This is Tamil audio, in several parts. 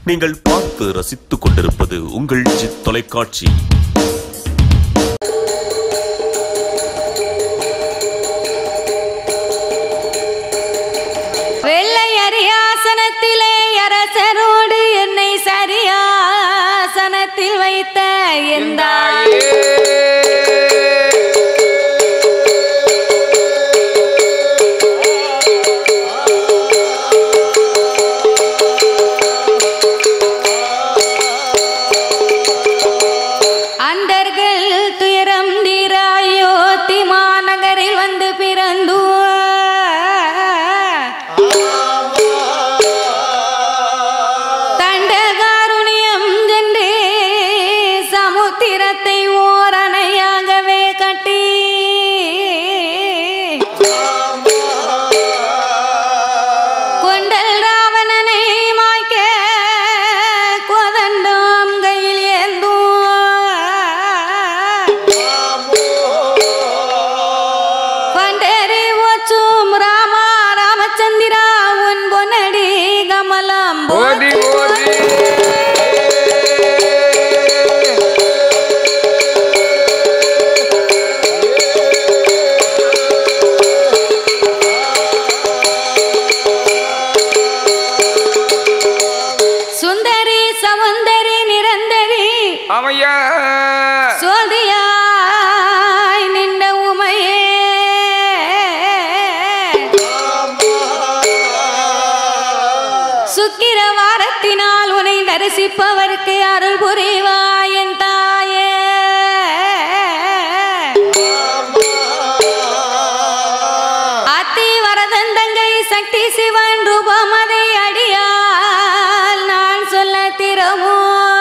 நீங்கள் பார்த்து ரசித்துக் கொண்டிருப்பது உங்கள் ஜித் தொலைக்காட்சி வெள்ளை அரியாசனத்திலே அரசரோடு என்னை சரியாசனத்தில் வைத்த எந்தாய் அண்டர்கள் துயரம் தீராயோத்தி மாநகரில் வந்து பிறந்து தண்டகாருண்யம் சென்று சமுத்திரத்தை ஓரணையாகவே கட்டி கொண்டல் ராவணனை மாய்க்க கோதண்டம் கையில் ஏந்தும் பண்டரி ஓச்சும் ராமா ராமச்சந்திரா உன் பொன்னடி கமலம் ஓதி ஓதி சுந்தரி சவுந்தரி நிரந்தரி அவையா சோதியாய் நின்ற உமையே சுக்கிர வாரத்தினால் உனை தரிசிப்பவர்க்கு அருள் புரிவாய் என் தாயே அத்தி வரதன் தங்கை சக்தி சிவன் ரூபம் அதை அடியால் நான் சொல்ல திறமோ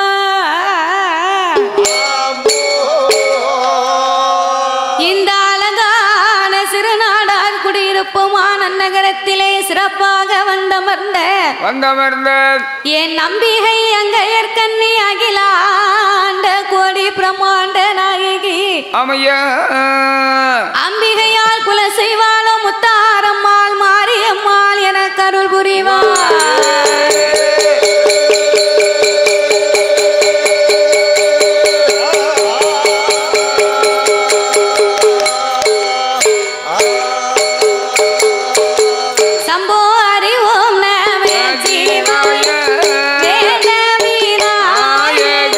இந்த அழகான சிறுநாடார் குடியிருப்புமான நகரத்திலே சிறப்பாக வந்தமர்ந்த வந்தமர்ந்த என் நம்பிகை அங்கையர் கண்ணி அகிலாண்ட கோடி பிரமாண்ட நாயகி அவையா அம்பிகையால் குல செய்வாளும் முத்தாரம்மாள் மாரியம்மாள் என கருள் புரிவார் சம்போ அறிவோம் நம ஜீவாய வேத வீராய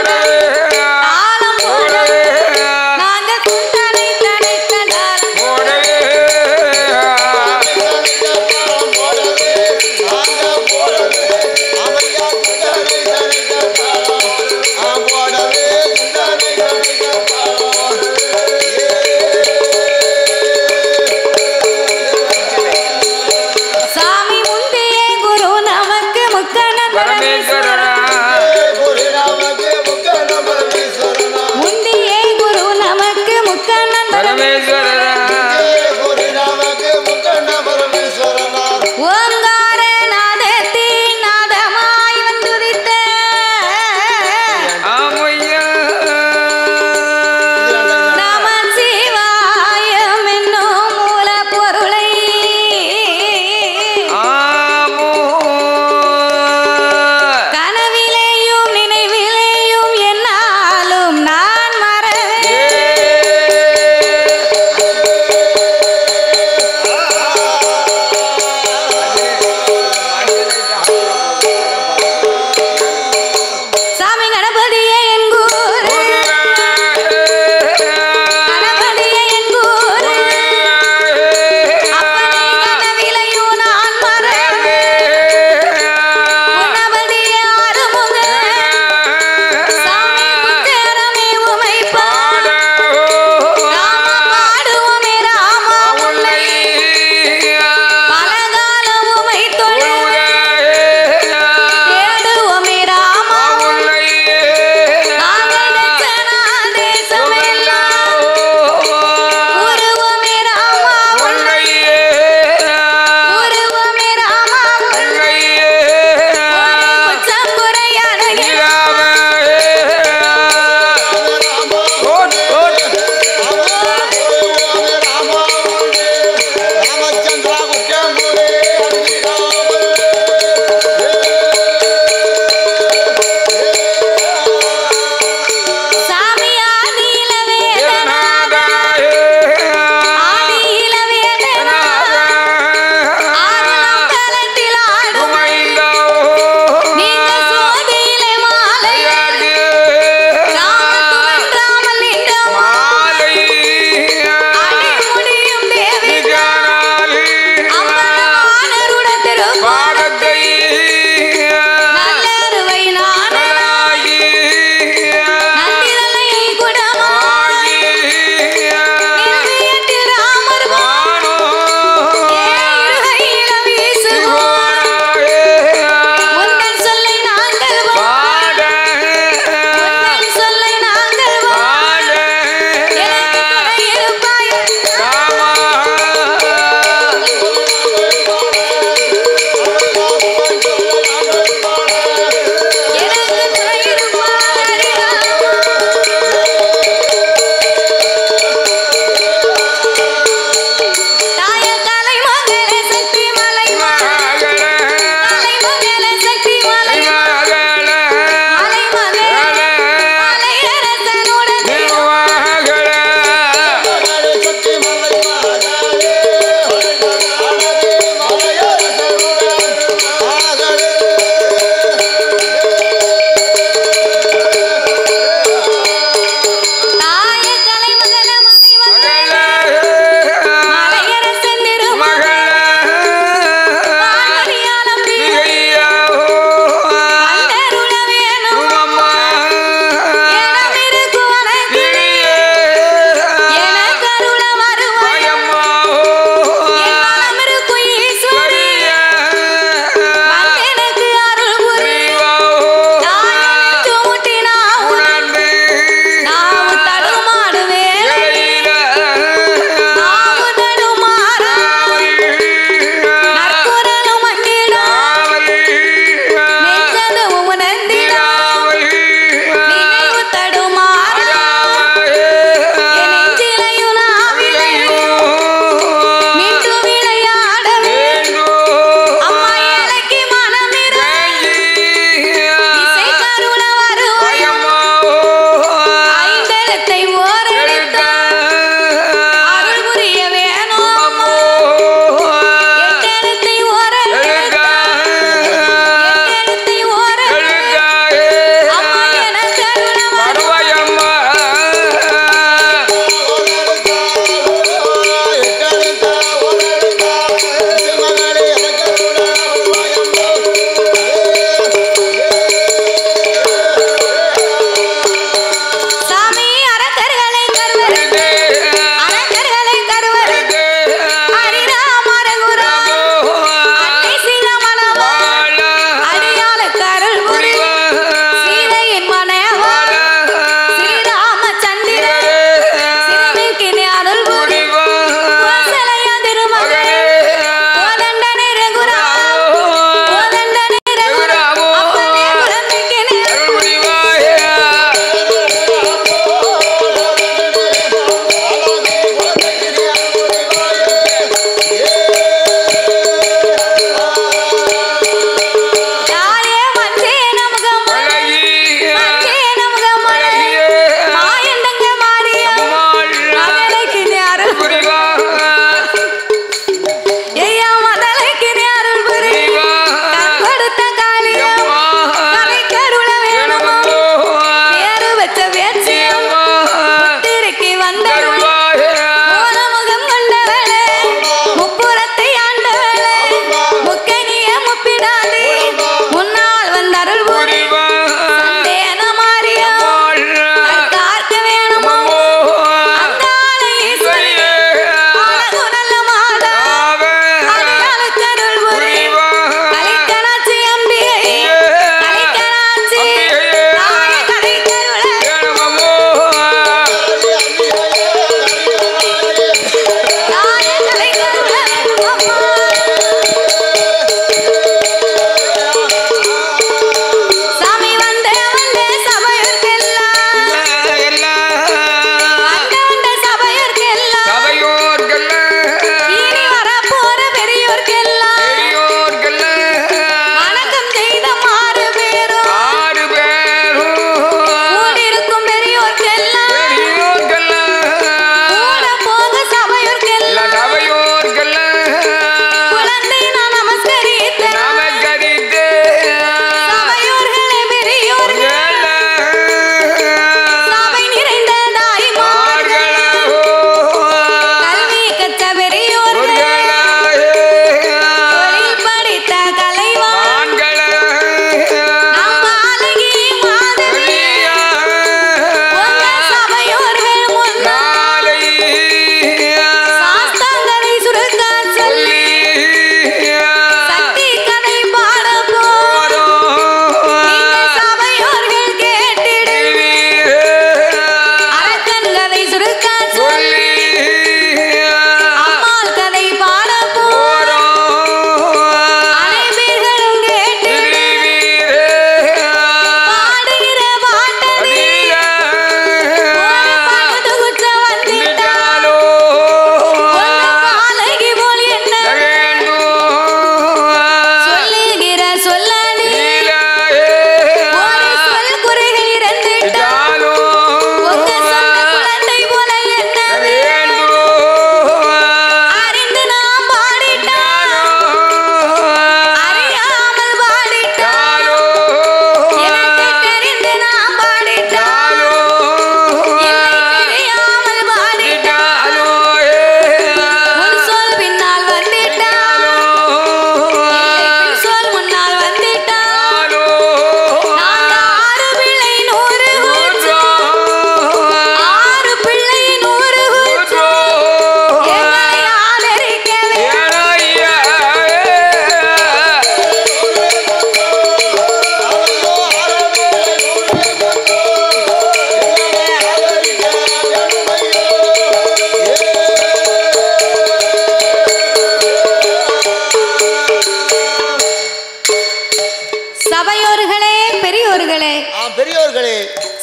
போடவே தாளம் போட போடவே நாங்க குந்தனை தடைத்த தாளம் போடவே சாமி முந்தையே குரு நமக்கு முக்கணம் பரமேஸ்வரரா பரமேஸ்வரன்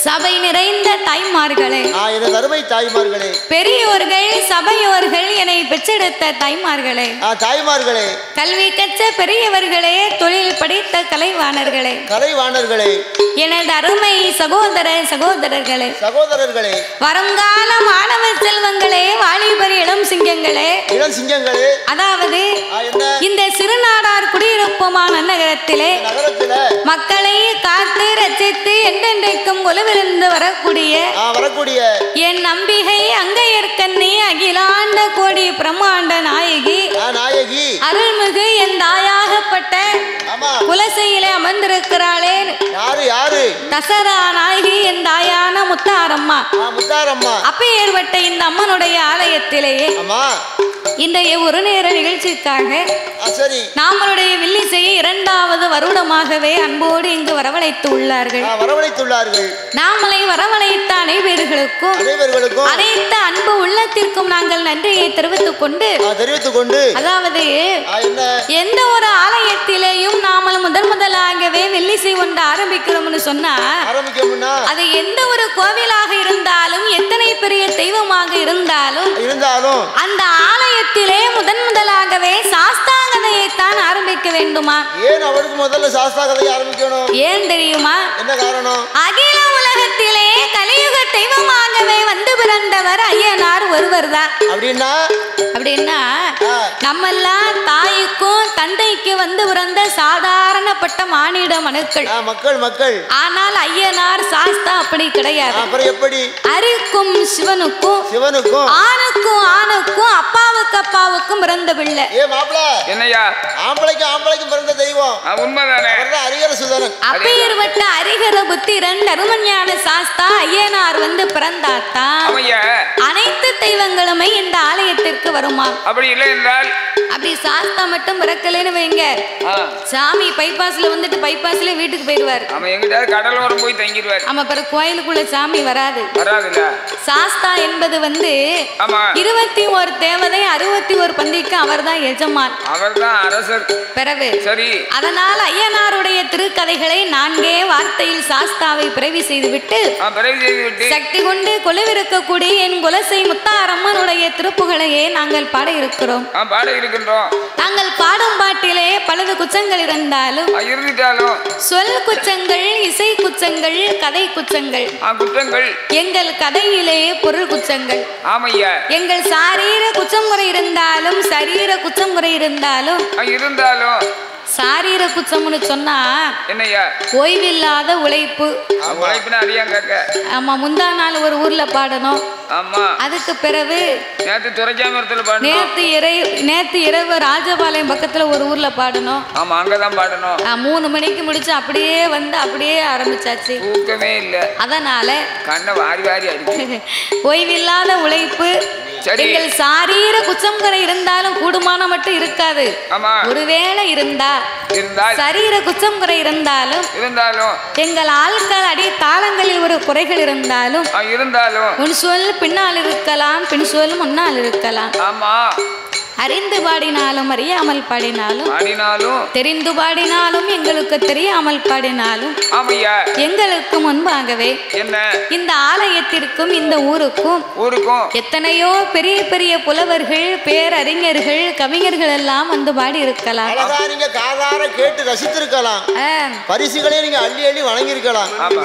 சபை நிறைந்த தாய்மார்களே ஆ எனது அருமை தாய்மார்களே பெரியோர்கள் சபையோர்கள் என்னை பெற்றெடுத்த தாய்மார்களே ஆ தாய்மார்களே கல்வி கற்ற பெரியவர்களே தொழில் படித்த கலைவாணர்களே கலைவாணர்களே எனது அருமை சகோதர சகோதரர்களே சகோதரர்களே வருங்கால மாணவ செல்வங்களே வாலிபர் இளம் சிங்கங்களே இளம் சிங்கங்களே அதாவது ஆ என்ன இந்த சிறுநாடார் குடியிருப்போமான நகரத்திலே நகரத்துல மக்களை காத்து ரசித்து என்றென்றைக்கும் கொலுவிருந்து வரக்கூடிய ஆ வரக்கூடிய என் நம்பிகை அங்கையர்கண்ணி அகிலாண்ட கோடி பிரம்மாண்ட நாயகி ஆ நாயகி அருள்மிகு என் தாயாகப்பட்ட ஆமா குலசையிலே அமர்ந்திருக்கிறாளே யாரு யாரு தசரா நாயகி என் தாயான முத்தாரம்மா ஆ முத்தாரம்மா அப்பேற்பட்ட இந்த அம்மனுடைய ஆலயத்திலேயே ஆமா இன்றைய ஒரு நேர நிகழ்ச்சிக்காக ஆ சரி நாமளுடைய வில்லிசையை இரண்டாவது வருடமாகவே அன்போடு இங்கு வரவழைத்து உள்ளார்கள் ஆ வரவழைத்துள்ளார்கள் நாமளை வரவழைத்த அனைவர்களுக்கும் அனைவர்களுக்கும் அனைத்து அன்பு உள்ளத்திற்கும் நாங்கள் நன்றியை தெரிவித்துக் கொண்டு ஆ தெரிவித்துக் கொண்டு அதாவது ஆ என்ன எந்த ஒரு ஆலயத்திலேயும் நாமல் முதன் முதலாகவே வெள்ளிசை ஒன்று ஆரம்பிக்கிறோம்னு சொன்னா ஆரம்பிக்கணும்னா அது எந்த ஒரு கோவிலாக இருந்தாலும் எத்தனை பெரிய தெய்வமாக இருந்தாலும் இருந்தாலும் அந்த ஆலயத்திலே முதன் முதலாகவே சாஸ்தாங்கதையைத்தான் ஆரம்பிக்க வேண்டுமா ஏன் அவருக்கு முதல்ல சாஸ்தா கதையை ஆரம்பிக்கணும் ஏன் தெரியுமா என்ன காரணம் அகில உலகத்திலே கலியுக தெய்வமாகவே வந்து பிறந்தவர் ஐயனார் ஒருவர் தான் அப்படின்னா அப்படின்னா ஆ. நம்மெல்லாம் தாய்க்கும் தந்தைக்கு வந்து பிறந்த சாதாரணப்பட்ட மானிட மனுக்கள் ஆ, மக்கள் மக்கள் ஆனால் ஐயனார் சாஸ்தா அப்படி ஆ, கிடையாது அப்புறம் எப்படி அரிக்கும் சிவனுக்கும் சிவனுக்கும் ஆணுக்கும் ஆணுக்கும் அப்பாவுக்கு அப்பாவுக்கும் பிறந்த பிள்ளை ஏ மாப்பிள என்னய்யா ஆம்பளைக்கு ஆம்பளைக்கும் பிறந்த தெய்வம் ஆ, உண்மைதானே அவர்தான் அரிகர சுதரன் அப்பேற்பட்ட அரிகர புத்திரன் தருமஞான சாஸ்தா ஐயனார் வந்து பிறந்தாத்தான் ஆமையா அனைத்து தெய்வங்களுமே இந்த ஆலயத்திற்கு வருமா அப்படி இல்லை என்றால் அப்படி சாஸ்தா மட்டும் பிறக்கலைன்னு வைங்க ஆ, சாமி பைபாஸ்ல வந்துட்டு பைபாஸ்ல வீட்டுக்கு போயிடுவார் அவன் எங்கிட்டாவது கடலோரம் போய் தங்கிடுவார் ஆமா பிறகு கோயிலுக்குள்ள சாமி வராது வராதுல்ல சாஸ்தா என்பது வந்து ஆமா இருபத்தி ஒரு தேவதை அறுபத்தி ஒரு பந்திக்கு அவர்தான் எஜமான் அவர்தான் அரசர் பிறகு சரி அதனால் ஐயனாருடைய திருக்கதைகளை நான்கே வார்த்தையில் சாஸ்தாவை பிறவி செய்துவிட்டு ஆ, பிறகு செய்து விட்டு சக்தி கொண்டு கொலுவிருக்கக்கூடிய என் குலசை முத்தாரம்மனுடைய திருப்புகளையே நாங்கள் பாட இருக்கிறோம் ஆ, பாட இருக்கின்றோம் நாங்கள் பாடும் பாட்டிலே பலது குச்சங்கள் இருந்தாலும் ஆ, இருந்துட்டாலும் சொல் குச்சங்கள் இசை குச்சங்கள் கதை குச்சங்கள் ஆ, குற்றங்கள் எங்கள் கதையிலே பொருள் குச்சங்கள் ஆமையா எங்கள் சாரீர குச்சம் குறை இருந்தாலும் சரீர குச்சம் குறை இருந்தாலும் ஆ, இருந்தாலும் சாரீர குச்சம்னு சொன்னா என்னய்யா ஓய்வில்லாத உழைப்பு உழைப்புனா அதிகம் கேட்க ஆமா முந்தா நாள் ஒரு ஊர்ல பாடணும் ஆமா அதுக்கு பிறகு நேத்து துறைச்சாமரத்துல பாடணும் நேத்து இறை நேத்து இரவு ராஜபாளையம் பக்கத்துல ஒரு ஊர்ல பாடணும் ஆமா அங்கதான் பாடணும் ஆ, மூணு மணிக்கு முடிச்சு அப்படியே வந்து அப்படியே ஆரம்பிச்சாச்சு தூக்கமே இல்ல அதனால கண்ணை வாரி வாரி அடிச்சு ஓய்வில்லாத உழைப்பு சரி. எங்கள் சாரீர குச்சம்களை இருந்தாலும் கூடுமானம் மட்டும் இருக்காது ஆமா ஒருவேளை இருந்தா இருந்தால் சரீர குச்சம் குறை இருந்தாலும் இருந்தாலும் எங்கள் ஆட்கள் அடி தாளங்களில் ஒரு குறைகள் இருந்தாலும் ஆ, இருந்தாலும் உன் சொல் பின்னால் இருக்கலாம் பின் சொல் முன்னால் இருக்கலாம் ஆமா அறிந்து பாடினாலும் அறியாமல் பாடினாலும் ஆடினாலும் தெரிந்து பாடினாலும் எங்களுக்கு தெரியாமல் பாடினாலும் ஆமையா எங்களுக்கு முன்பாகவே என்ன இந்த ஆலயத்திற்கும் இந்த ஊருக்கும் ஊருக்கும் எத்தனையோ பெரிய பெரிய புலவர்கள் பேரறிஞர்கள் கவிஞர்கள் எல்லாம் வந்து பாடி இருக்கலாம் அழகா நீங்க காதார கேட்டு ரசித்திருக்கலாம் ஆ, பரிசுகளையும் நீங்க அள்ளி அள்ளி வழங்கியிருக்கலாம் ஆமா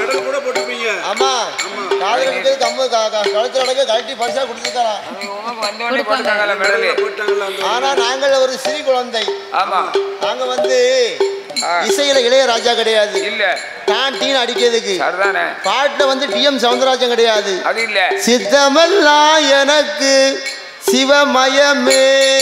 ஆமா காதல் இருக்கிறது கம்மு க- க- கழுத்துல அடக்க கழட்டி பரிசா கொடுத்துருக்கலாம் வந்தோடனே போட்டாங்கல்ல மெடலு ஆனா நாங்கள் ஒரு சிறு குழந்தை ஆமா நாங்க வந்து ஆ. இசையில இளையராஜா கிடையாது இல்ல டான் டீன் அடிக்கிறதுக்கு சரிதானே பாட்டுல வந்து டி எம் சவுந்தரராஜன் கிடையாது அது இல்ல சித்தமெல்லாம் எனக்கு சிவமயமே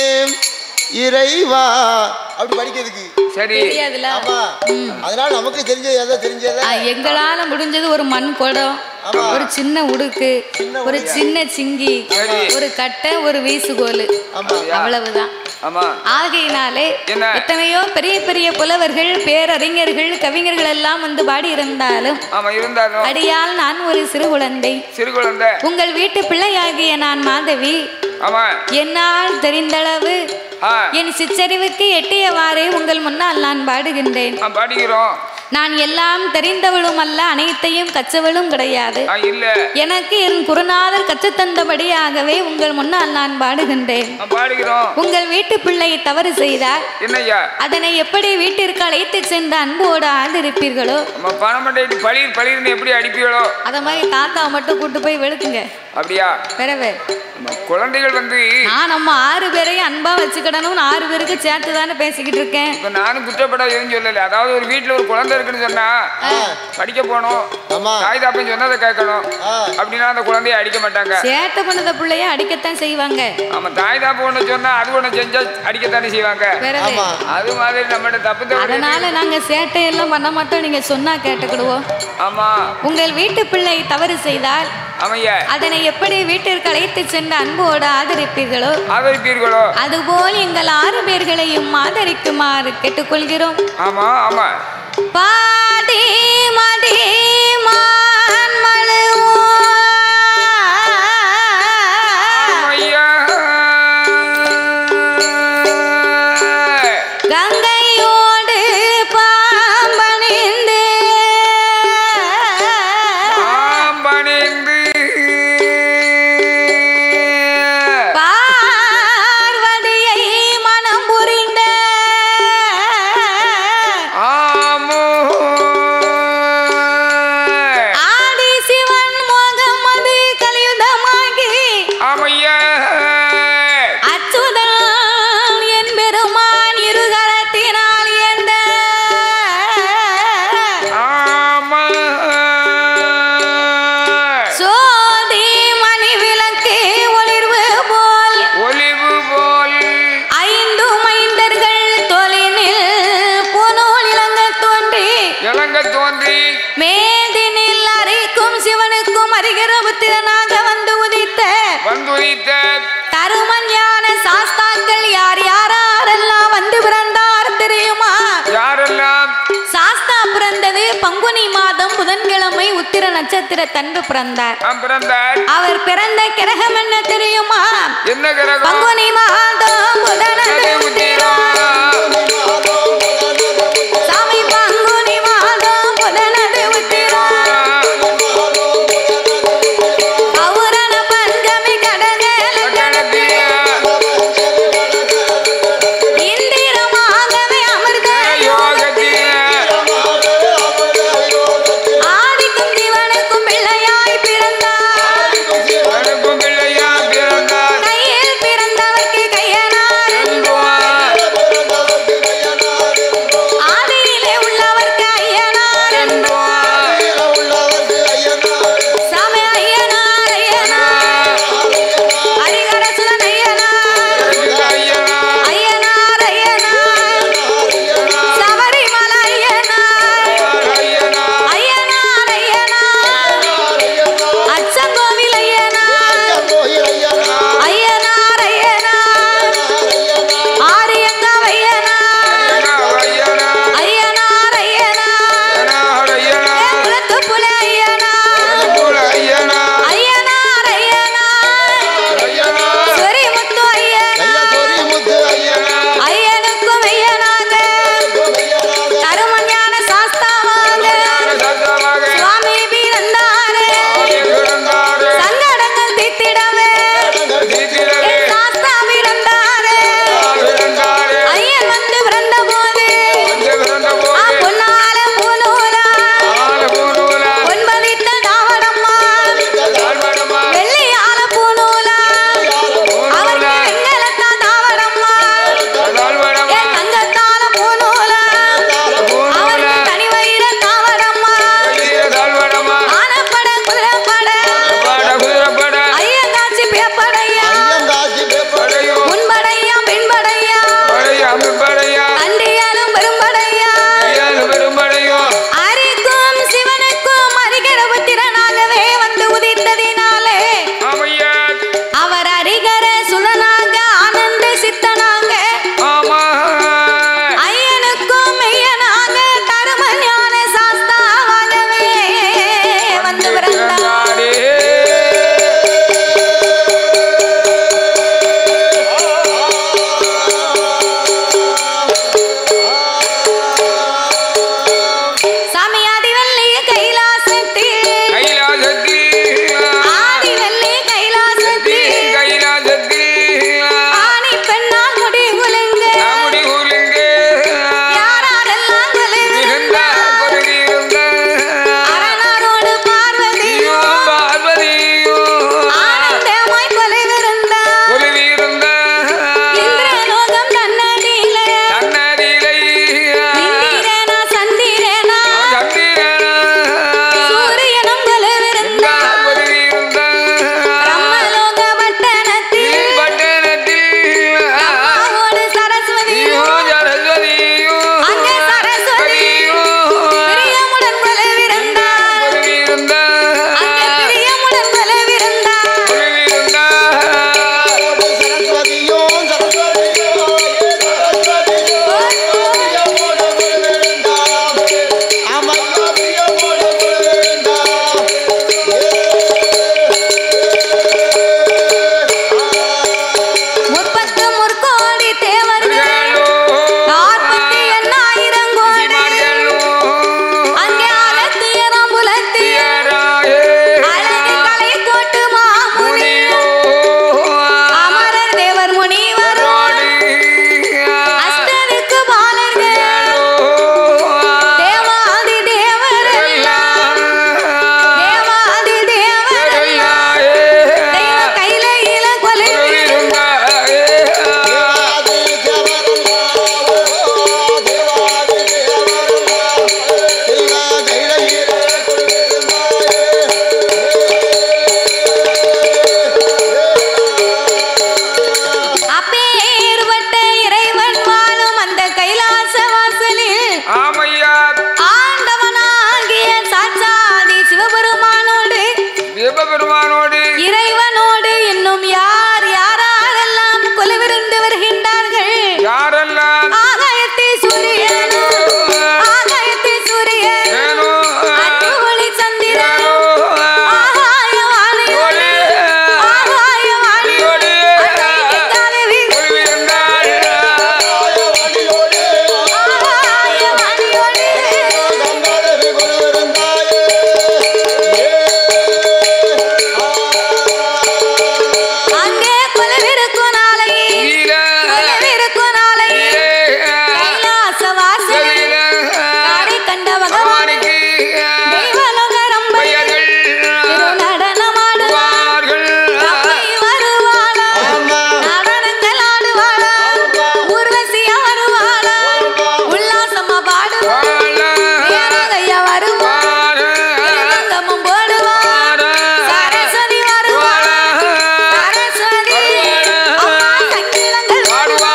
இறைவா அப்படி படிக்கிறதுக்கு சரி தெரியாதுல ஆமா அதனால நமக்கு தெரிஞ்சது எதோ தெரிஞ்சத ஆ, எங்களால முடிஞ்சது ஒரு மண் குடம் ஒரு சின்ன உடுக்கு ஒரு சின்ன சிங்கி சரி. ஒரு கட்டை ஒரு வீசுகோல் ஆமா அவ்வளவுதான் ஆமா ஆகையினாலே என்ன? எத்தனையோ பெரிய பெரிய புலவர்கள் பேரறிஞர்கள் கவிஞர்கள் எல்லாம் வந்து பாடி இருந்தாலும் ஆமா இருந்தாலும் அடியால் நான் ஒரு சிறு குழந்தை சிறு குழந்தை உங்கள் வீட்டு பிள்ளையாகிய நான் மாதவி ஆமா என்னால் தெரிந்தளவு ஆ என் சிற்றறிவுக்கு எட்டியவாறே உங்கள் முன்னால் நான் பாடுகின்றேன் ஆ, பாடிக்கிறோம் நான் எல்லாம் தெரிந்தவளும் அல்ல அனைத்தையும் கற்றவளும் கிடையாது ஆ, இல்ல எனக்கு என் குருநாதர் கற்றுத்தந்தபடியாகவே உங்கள் முன்னால் நான் பாடுகின்றேன் ஆ, பாடுகிறோம் உங்கள் வீட்டு பிள்ளை தவறு செய்தால் என்னய்யா அதனை எப்படி வீட்டிற்கு அழைத்து சென்று அன்போடு ஆதரிப்பீர்களோ நம்ம பணம் மண்டைட்டு பளிர் பளிர்னு எப்படி அடிப்பீங்களோ அத மாதிரி தாத்தாவை மட்டும் கூட்டு போய் வெளுக்குங்க அப்படியா பிறகு நம்ம குழந்தைகள் வந்து நான் நம்ம ஆறு பேரையும் அன்பா வச்சுக்கிடணும்னு ஆறு பேருக்கு சேர்த்து தானே பேசிக்கிட்டு இருக்கேன் இப்ப நானும் குற்றப்பட எதுவும் சொல்லல அதாவது ஒரு வீட்டுல ஒரு குழந்தை இருக்குன்னு சொன்னா படிக்க போகணும் ஆமா தாய் தாப்பன் சொன்னதை கேட்கணும் ஆ. அப்படின்னா அந்த குழந்தைய அடிக்க மாட்டாங்க சேட்டை பண்ணத பிள்ளைய அடிக்கத்தான் செய்வாங்க ஆமா தாய் தாப்பு ஒண்ணு சொன்னா அது ஒண்ணு செஞ்சா அடிக்கத்தானே செய்வாங்க பிறகு ஆமா அது மாதிரி நம்மகிட்ட தப்பு தவறு அதனால நாங்க சேட்டை எல்லாம் பண்ண மாட்டோம் நீங்க சொன்னா கேட்டுக்கிடுவோம் ஆமா உங்கள் வீட்டு பிள்ளை தவறு செய்தால் அமையா அதனை எப்படி வீட்டிற்கு அழைத்து சென்று அன்போடு ஆதரிப்பீர்களோ ஆதரிப்பீர்களோ அதுபோல் எங்கள் ஆறு பேர்களையும் ஆதரிக்குமாறு கேட்டுக்கொள்கிறோம் ஆமா ஆமா பாடி மடி மான் மழுவோ. ஐயா கங்கையோடு பாம்பணிந்து ஆம்பணிந்து பார்வதியை மனம் புரிந்த ஆமோ ஆதி சிவன் முகமது கலியுதமாகி ஆமையா அச்சுதன் என் பெருமான் இருகரத்தினால் எந்த ஆமா சோதி மணி விளக்கு ஒளிர்வு போல் ஒளிவு போல் ஐந்து மைந்தர்கள் தொழினில் புனூல் இளங்க தோன்றி இளங்க தோன்றி மேதினில் அரைக்கும் சிவனுக்கும் அறிகிற புத்திரனாக வந்து உதித்த வந்துரித்த தருமஞான சாஸ்தாக்கள் யார் யாரெல்லாம் வந்து பிறந்தார் தெரியுமா யாரெல்லாம் சாஸ்தா பிறந்தது பங்குனி மாதம் புதன்கிழமை உத்திர நட்சத்திர தன்று பிறந்தார் நாம் பிறந்தார் அவர் பிறந்த கிரகம் என்ன தெரியுமா என்ன கிரகம் பங்குனி மாதம் புதனது உத்திரம் சாமி பங்குனி மாதம் புதனது உத்திரம் பௌரண பஞ்சமி கடகல கட்டணத்திய இந்திரமாகவே அமிர்த யோகத்திய ஆதிக்கும் சிவனுக்கும் பிள்ளையாய் பிறந்தார் அனுப்பும் பிள்ளையா பிறந்தார் கையில் பிறந்தவர்க்கு கையனார் என்புவார். ஆதியிலே உள்ளவர்க்கு ஐயனார் என்புவார். சாமி ஐயனார் ஐயனார் ஹரிகரசுதன் ஐயனார் ஐயனார், ஐயனார் ஐயனார் சபரிமலை ஐயனார் ஐயனார், ஐயனார் ஐயனார் அச்சங்கோவில் ஐயனார் ஐயனார் ஐயனார் ஆரியங்க ஐயனார் ஐயனார், ஐயனார் ஐயனார் ஐயனார், ஐயனார், குலத்துப்புல ஐயனார் அனுப்புல ஐயனார், ஐயனார் ஐயனார் ஐயனார், சொரிமுத்து ஐயன் ஐயனார், ஐயனுக்கும் ஐயனாக கருமஞான சாஸ்தாவாக சத்தமாக சுவாமி பிறந்தாரே ஆதி பிறந்தாரே, சங்கடங்கள் தீத்திடவே தீத்திரவே, என் சாஸ்தா பிறந்தாரே பிறந்தாரே, ஐயன் வந்து பிறந்த போது வந்து ஆ பிறந்தபோது பொன்னால பூநூலா ஆல பூநூலா, பொன்பதித்த தாவடம்மா தாழ்வாடமா, வெள்ளியால பூநூலா அவருக்கு பூநூலா, வெண்கலத்தான் தாவடம்மா தாழ்வாடமா, என் தங்கத்தால பூநூலா பூநூலா, அவருக்கு தனி வயிற தாவடம்மா கையில தாழ்வாடமா, ஆனப்பட குதிரைப்பட பாட குதிரைப்பட, ஐயங்காட்சி பேப்படையா படையோ, முன்படையா பின்படையா படையா, அம்புப்படையா, அண்டியாலும் பெரும்படையா ஐயானு பெரும்படையோ, அரிக்கும் சிவனுக்கும் அறிகிற புத்திரனாகவே வந்து உதித்ததினாலே ஆமையா, அவர் அரிகர சுதனாக ஆனந்த சித்தனாக ஆமா, ஐயனுக்கும் மெய்யனாக தரும ஞான சாஸ்தாவாகவே வந்து பிறந்தார் பிறந்தாரே. சிவபெருமானோடு இறைவனோடு இன்னும் யார் யாரெல்லாம் கொலுவிருந்து வருகின்றார்கள் யாரெல்லாம் ஆகாயத்தில் சூரியனோ ஆகாயத்தில் சூரியன் ஏனோ அன்புஒளி சந்திரன் ஏனோ ஆகாய வாணியோடு ஆகாய வாணியோடு அன்னைக்கு தலைவி கொள்விருந்தாள் ஆகாய வாணியோடு கங்காதேவி கொலுவிருந்தாயே. ஏ, ஆ. அங்கே கொலுவிருக்கும் நாளை வீர கொலுவிருக்கும் நாளை கைலாச வாசலில் காரை கண்ட பகவான் பகவானுக்கு தெய்வலோக ரம்பை பெயர்கள் நடனமாடுவார் அம்மை வருவாளா ஆமா. நடனங்கள் ஆடுவாளா ஊர்வசியா வருவாளா உல்லாசமா பாடுவா வீரகையா வருவா திருமங்கமும் போடுவா சரஸ்வதி வருவா சரஸ்வதி அம்மா சங்கீதங்கள்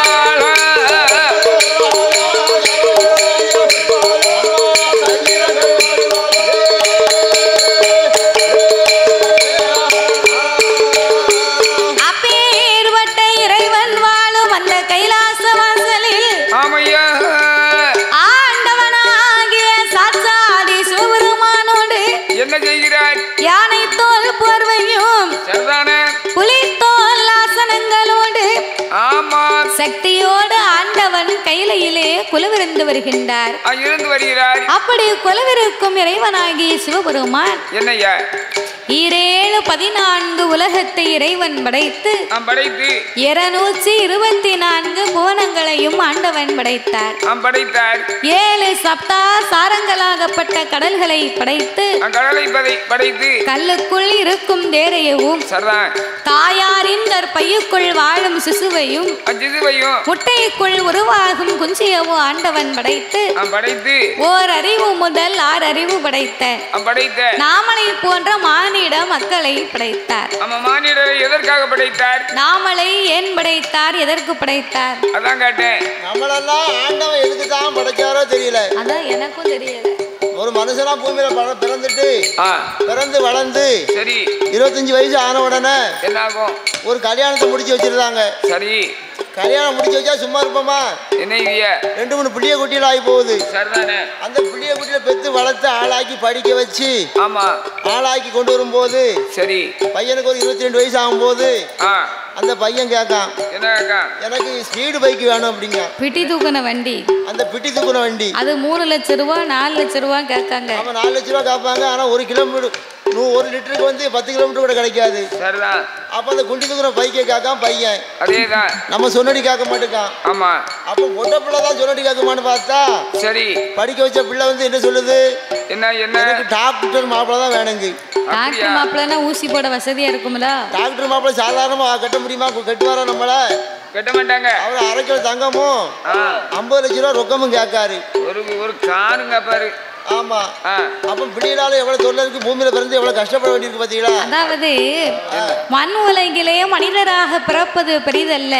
அப்பேற்பட்ட இறைவன் வாழும் அந்த கைலாச வாசலில் ஆமையா ஆண்டவனாகிய சாட்சாதி சிவபெருமானோடு என்ன செய்கிறாய் யானை தோல் போர்வையும் சரிதான புலித்தோல் ஆசனங்களோடு ஆமா சக்தியோடு ஆண்டவன் கையிலையிலே குலவிருந்து வருகின்றார் ஆ, இருந்து வருகிறாய் அப்படி குலவிருக்கும் இறைவனாகிய சிவபெருமான் என்னய்யா ஈரேழு பதினான்கு உலகத்தை இறைவன் படைத்து நாம் படைத்து இருநூற்றி இருபத்தி நான்கு புவனங்களையும் ஆண்டவன் படைத்தார் நாம் படைத்தார் ஏழு சப்தா சாரங்களாகப்பட்ட கடல்களை படைத்து நாம் கடலை படை படைத்து கல்லுக்குள் இருக்கும் தேரையவும் சரிதான் தாயாரின் கற்பையுக்குள் வாழும் சிசுவையும் அச்சிசுவையும் முட்டைக்குள் உருவாகும் குஞ்சியவும் ஆண்டவன் படைத்து நாம் படைத்து ஓர் அறிவு முதல் ஆறு அறிவு படைத்த நாம் படைத்த நாமளை போன்ற மானிட மக்களை படைத்தார் நம்ம மானிடரை எதற்காக படைத்தார் நாமளை ஏன் படைத்தார் எதற்கு படைத்தார் அதான் கேட்டேன் நம்மளெல்லாம் ஆண்டவன் எதுக்கு தான் படைச்சாரோ தெரியல அதான் எனக்கும் தெரியல ஒரு மனுஷனா பூமியில பட- பிறந்துட்டு ஆ பிறந்து வளர்ந்து சரி இருபத்தஞ்சு வயசு ஆன உடனே என்ன ஆகும் ஒரு கல்யாணத்தை முடிச்சு வச்சிருந்தாங்க சரி கல்யாணம் முடிச்சு வச்சா சும்மா இருப்போமா என்ன இவிய ரெண்டு மூணு பிள்ளைய குட்டியில் ஆகி போகுது சரிதானே அந்த பிள்ளைய குட்டியில பெத்து வளர்த்து ஆளாக்கி படிக்க வச்சு ஆமா ஆளாக்கி கொண்டு வரும்போது சரி பையனுக்கு ஒரு இருபத்தி ரெண்டு வயசு ஆகும்போது ஆ அந்த பையன் கேட்கான் என்ன கேக்கா எனக்கு ஸ்பீடு பைக் வேணும் அப்படிங்க பிட்டி தூக்கின வண்டி அந்த பிட்டி தூக்குன வண்டி அது மூணு லட்ச ரூபா நாலு லட்ச ரூபா கேட்காங்க அவன் நாலு லட்ச ரூபா கேட்பாங்க ஆனால் ஒரு கிலோமீட்டர் நூ ஒரு லிட்டருக்கு வந்து பத்து கிலோமீட்டர் கூட கிடைக்காது சரிதான் அப்போ அந்த குண்டி தூக்குற பைக்கை கேட்கான் பையன் அதேதான் நம்ம சொன்னடி கேட்க மாட்டேக்கான் ஆமா அப்போ பொட்ட பிள்ளை தான் சொன்னடி கேட்கமான்னு பார்த்தா சரி படிக்க வச்ச பிள்ளை வந்து என்ன சொல்லுது என்ன என்ன எனக்கு டாக்டர் மாப்பிள்ளை தான் வேணுங்க டாக்டர் மாப்பிள்ளனா ஊசி போட வசதியா இருக்கும்ல டாக்டர் மாப்பிள்ளை சாதாரணமாக கட்ட முடியுமா கட்டுவாரா நம்மள கட்ட மாட்டாங்க அவர் அரை கிலோ தங்கமும் ஆ ஐம்பது லட்ச ரூபா ரொக்கமும் கேட்காரு ஒரு ஒரு காருங்க பாரு ஆமா ஆ அப்போ பிள்ளைகளால எவ்வளவு தொல்லை இருக்கு பூமியில பிறந்து எவ்வளவு கஷ்டப்பட வேண்டியிருக்கு பாத்தீங்களா அதாவது மண் உலகிலே மனிதராக பிறப்பது பெரிதல்ல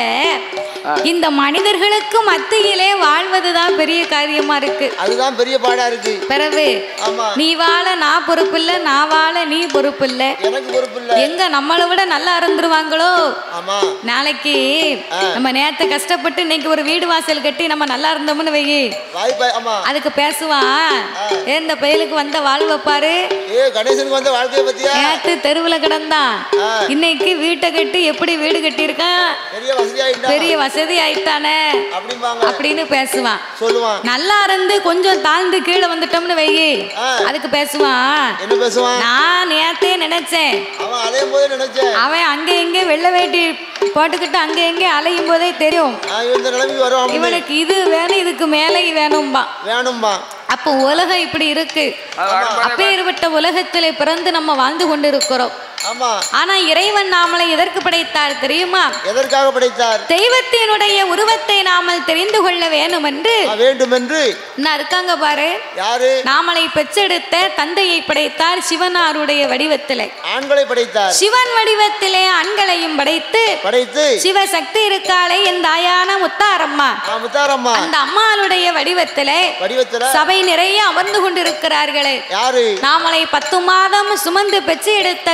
இந்த மனிதர்களுக்கு மத்தியிலே வாழ்வதுதான் பெரிய காரியமா இருக்கு அதுதான் பெரிய பாடா இருக்கு பிறகு ஆமா நீ வாழ நான் பொறுப்பில்ல நான் வாழ நீ பொறுப்பில்ல எனக்கு பொறுப்பு இல்ல எங்க நம்மளை விட நல்லா இருந்துருவாங்களோ ஆமா நாளைக்கு நம்ம நேத்து கஷ்டப்பட்டு இன்னைக்கு ஒரு வீடு வாசல் கட்டி நம்ம நல்லா இருந்தோம்னு வை வாய்ப்பா ஆமா அதுக்கு பேசுவான் "ஏ, இந்த பயலுக்கு வந்த வாழ்வை பாரு ஏ கணேசனுக்கு வந்த வாழ்க்கைய பத்தியா நேத்து தெருவுல கிடந்தான் இன்னைக்கு வீட்டை கட்டி எப்படி வீடு கட்டியிருக்கான் பெரிய வசதி ஆயிட்டா பெரிய வசதி ஆயிட்டானே அப்படிம்பாங்க அப்படின்னு பேசுவான் சொல்லுவான் நல்லா இருந்து கொஞ்சம் தாழ்ந்து கீழே வந்துட்டோம்னு வை ஆ. அதுக்கு பேசுவான் என்ன பேசுவான் நான் நேத்தே நினைச்சேன் அவன் அலையும் போது நினைச்சேன் அவன் அங்கே இங்கே வெள்ளை வேட்டி போட்டுக்கிட்டு அங்கே இங்கே அலையும் போதே தெரியும் ஆ, இவன் இந்த நிலைமைக்கு வரும் அப்படின்னு இவனுக்கு இது வேணும் இதுக்கு மேலே வேணும்பா வேணும்பா அப்போ உலகம் இப்படி இருக்கு அது வரும்போதே அப்பேற்பட்ட உலகத்திலே பிறந்து நம்ம வாழ்ந்து கொண்டிருக்கிறோம் ஆமா ஆனா இறைவன் நாமளை எதற்கு படைத்தார் தெரியுமா எதற்காக படைத்தார் தெய்வத்தினுடைய உருவத்தை நாமல் தெரிந்து கொள்ள வேணும் என்று ஆ, வேண்டும் என்று இன்னும் இருக்காங்க பாரு யாரு நாமளை பெற்றெடுத்த தந்தையை படைத்தார் சிவனாருடைய வடிவத்திலே ஆண்களை படைத்தார் சிவன் வடிவத்திலே ஆண்களையும் படைத்து படைத்து சிவசக்தி இருக்காளே என் தாயான முத்தாரம்மா ஆ, முத்தாரம்மா அந்த அம்மாளுடைய வடிவத்திலே வடிவத்துல சபை நிறைய அமர்ந்து கொண்டிருக்கிறார்களே யாரு நாமளை பத்து மாதம் சுமந்து பெற்று எடுத்த தாய்மார்கள்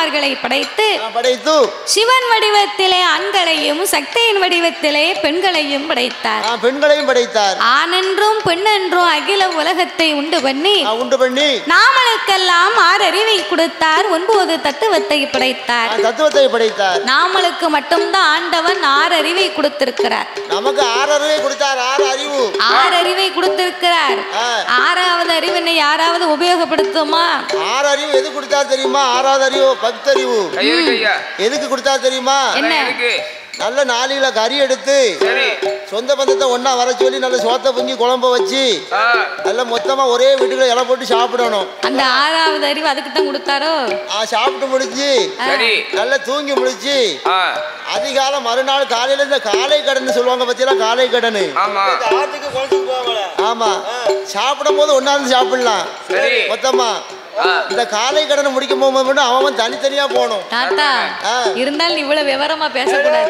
நாயன்மார்களை படைத்து நான் படைத்து சிவன் வடிவத்திலே ஆண்களையும் சக்தியின் வடிவத்திலே பெண்களையும் படைத்தார் நான் பெண்களையும் படைத்தார் ஆணென்றும் பெண்ணென்றும் அகில உலகத்தை உண்டு பண்ணி நான் உண்டு பண்ணி நாமளுக்கெல்லாம் ஆறு அறிவை கொடுத்தார் ஒன்பது தத்துவத்தை படைத்தார் நான் தத்துவத்தை படைத்தார் நாமளுக்கு மட்டும்தான் ஆண்டவன் ஆறு அறிவை கொடுத்திருக்கிறார் நமக்கு ஆறு அறிவை கொடுத்தார் ஆறு அறிவு ஆறு அறிவை கொடுத்திருக்கிறார் ஆ. ஆறாவது அறிவினை யாராவது உபயோகப்படுத்துமா ஆறு அறிவு எது கொடுத்தார் தெரியுமா ஆறாவது அறிவு பக்தறிவு கையெழுத்து ஐயா எதுக்கு கொடுத்தார் தெரியுமா என்ன எதுக்கு நல்ல நாளில கறி எடுத்து சரி சொந்த பந்தத்தை ஒண்ணா வர சொல்லி நல்ல சோத்தை பொங்கி குழம்ப வச்சு ஆ நல்ல மொத்தமா ஒரே வீட்டுக்குள்ள இலை போட்டு சாப்பிடணும் அந்த ஆறாவது அறிவு அதுக்கு தான் கொடுத்தாரோ ஆ, சாப்பிட்டு முடிச்சு சரி நல்லா தூங்கி முடிச்சு ஆ அதிகாலை மறுநாள் காலையில இந்த காலை கடன் சொல்லுவாங்க பத்தியெல்லாம் காலை கடன் ஆமா ஆமா சாப்பிடும் போது ஒன்னாந்து சாப்பிடலாம் சரி மொத்தமா ஆ இந்த காலை கடனை முடிக்கும் போகும்போது மட்டும் அவன் அவன் தனித்தனியா போகணும் தாத்தா ஆ. இருந்தாலும் இவ்வளவு விவரமா பேசக்கூடாது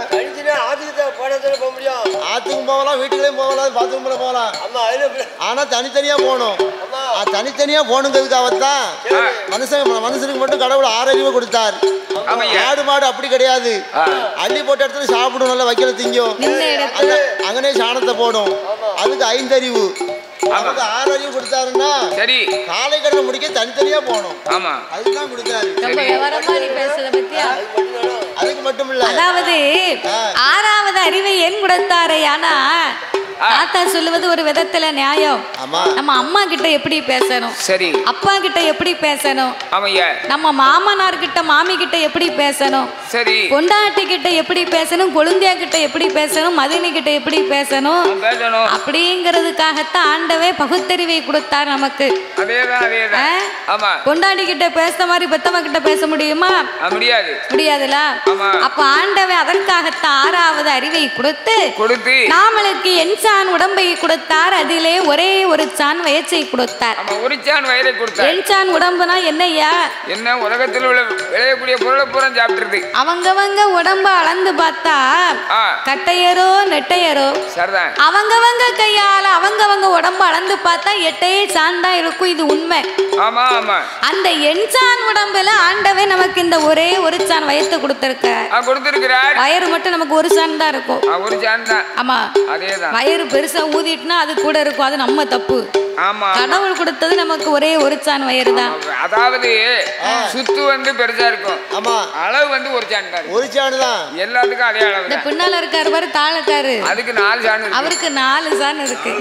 ஆத்துக்கும் போகலாம் வீட்டுக்குள்ளேயும் போகலாம் பாத்ரூம்ல போகலாம் ஆனா தனித்தனியா போகணும் ஆ, தனித்தனியா போகணுங்கிறதுக்காகத்தான் ஆ. மனுஷன் மனுஷனுக்கு மட்டும் கடவுள் ஆரோக்கியமா கொடுத்தார் ஆமையா. ஆடு மாடு அப்படி கிடையாது ஆ. அள்ளி போட்ட இடத்துல சாப்பிடும் நல்லா வைக்கல திங்கும் நின்ன இடத்துல அங்க- அங்கனே சாணத்தை போடும் அதுக்கு ஐந்தறிவு அதுக்கு ஆறு அறிவு கொடுத்தாருன்னா சரி காலை கடனை முடிக்க தனித்தனியா போகணும் ஆமா அதுதான் கொடுத்தாரு ரொம்ப விவரமா நீ பேசுறத பத்தியா அதுக்கு மட்டும் இல்ல அதாவது ஆறாவது அறிவை ஏன் கொடுத்தாரு ஆனா தாத்தா சொல்லுவது ஒரு விதத்துல நியாயம் ஆமா நம்ம அம்மா கிட்ட எப்படி பேசணும் சரி அப்பா கிட்ட எப்படி பேசணும் ஆமையா நம்ம மாமனார் கிட்ட மாமி கிட்ட எப்படி பேசணும் சரி பொண்டாட்டி கிட்ட எப்படி பேசணும் கொழுந்தியா கிட்ட எப்படி பேசணும் மதினி கிட்ட எப்படி பேசணும் நான் பேசணும் அப்படிங்கிறதுக்காகத்தான் ஆண்டவே பகுத்தறிவை கொடுத்தார் நமக்கு அதேதான் அதேதான் ஆ? ஆமா பொண்டாட்டி கிட்ட பேசுற மாதிரி பெத்தவ கிட்ட பேச முடியுமா ஆ, முடியாது முடியாதுல ஆமா. அப்ப ஆண்டவே அதற்காகத்தான் ஆறாவது அறிவை கொடுத்து கொடுத்து நாமளுக்கு என்சான் உடம்பை கொடுத்தார் அதிலே ஒரே ஒரு சான் வயச்சை கொடுத்தார் ஆமா உரிச்சான் வயிறை கொடுத்தார் என்சான் உடம்புனா என்னய்யா என்ன உலகத்தில் உள்ள விளையக்கூடிய பொருளை பூரா சாப்பிட்டுருது அவங்கவங்க உடம்ப அளந்து பார்த்தா ஆ கட்டையரோ நெட்டையரோ சரிதான் அவங்கவங்க கையால அவங்கவங்க உடம்ப அளந்து பார்த்தா எட்டையே சான் தான் இருக்கும் இது உண்மை ஆமா ஆமா அந்த எண்சான் உடம்புல ஆண்டவே நமக்கு இந்த ஒரே ஒரு சான் வயத்தை கொடுத்திருக்க ஆ கொடுத்திருக்கிறார் வயிறு மட்டும் நமக்கு ஒரு சான் தான் இருக்கும் ஆ, ஒரு சான் தான் ஆமா அதேதான் வயிறு பெருசா ஊதிட்டுனா அது கூட இருக்கும் அது நம்ம தப்பு ஆமா கடவுள் கொடுத்தது நமக்கு ஒரே ஒரு சான் வயிறு தான் அதாவது சுத்து வந்து பெருசா இருக்கும் ஆமா அளவு வந்து ஒரு சான் தான் இருக்கும். ஒரு சாணு தான் எல்லாத்துக்கும் அதே அளவு இந்த தான் பின்னால இருக்காரு பாரு தாளக்காரு அதுக்கு நாலு சான் இருக்கு அவருக்கு நாலு சான் இருக்கு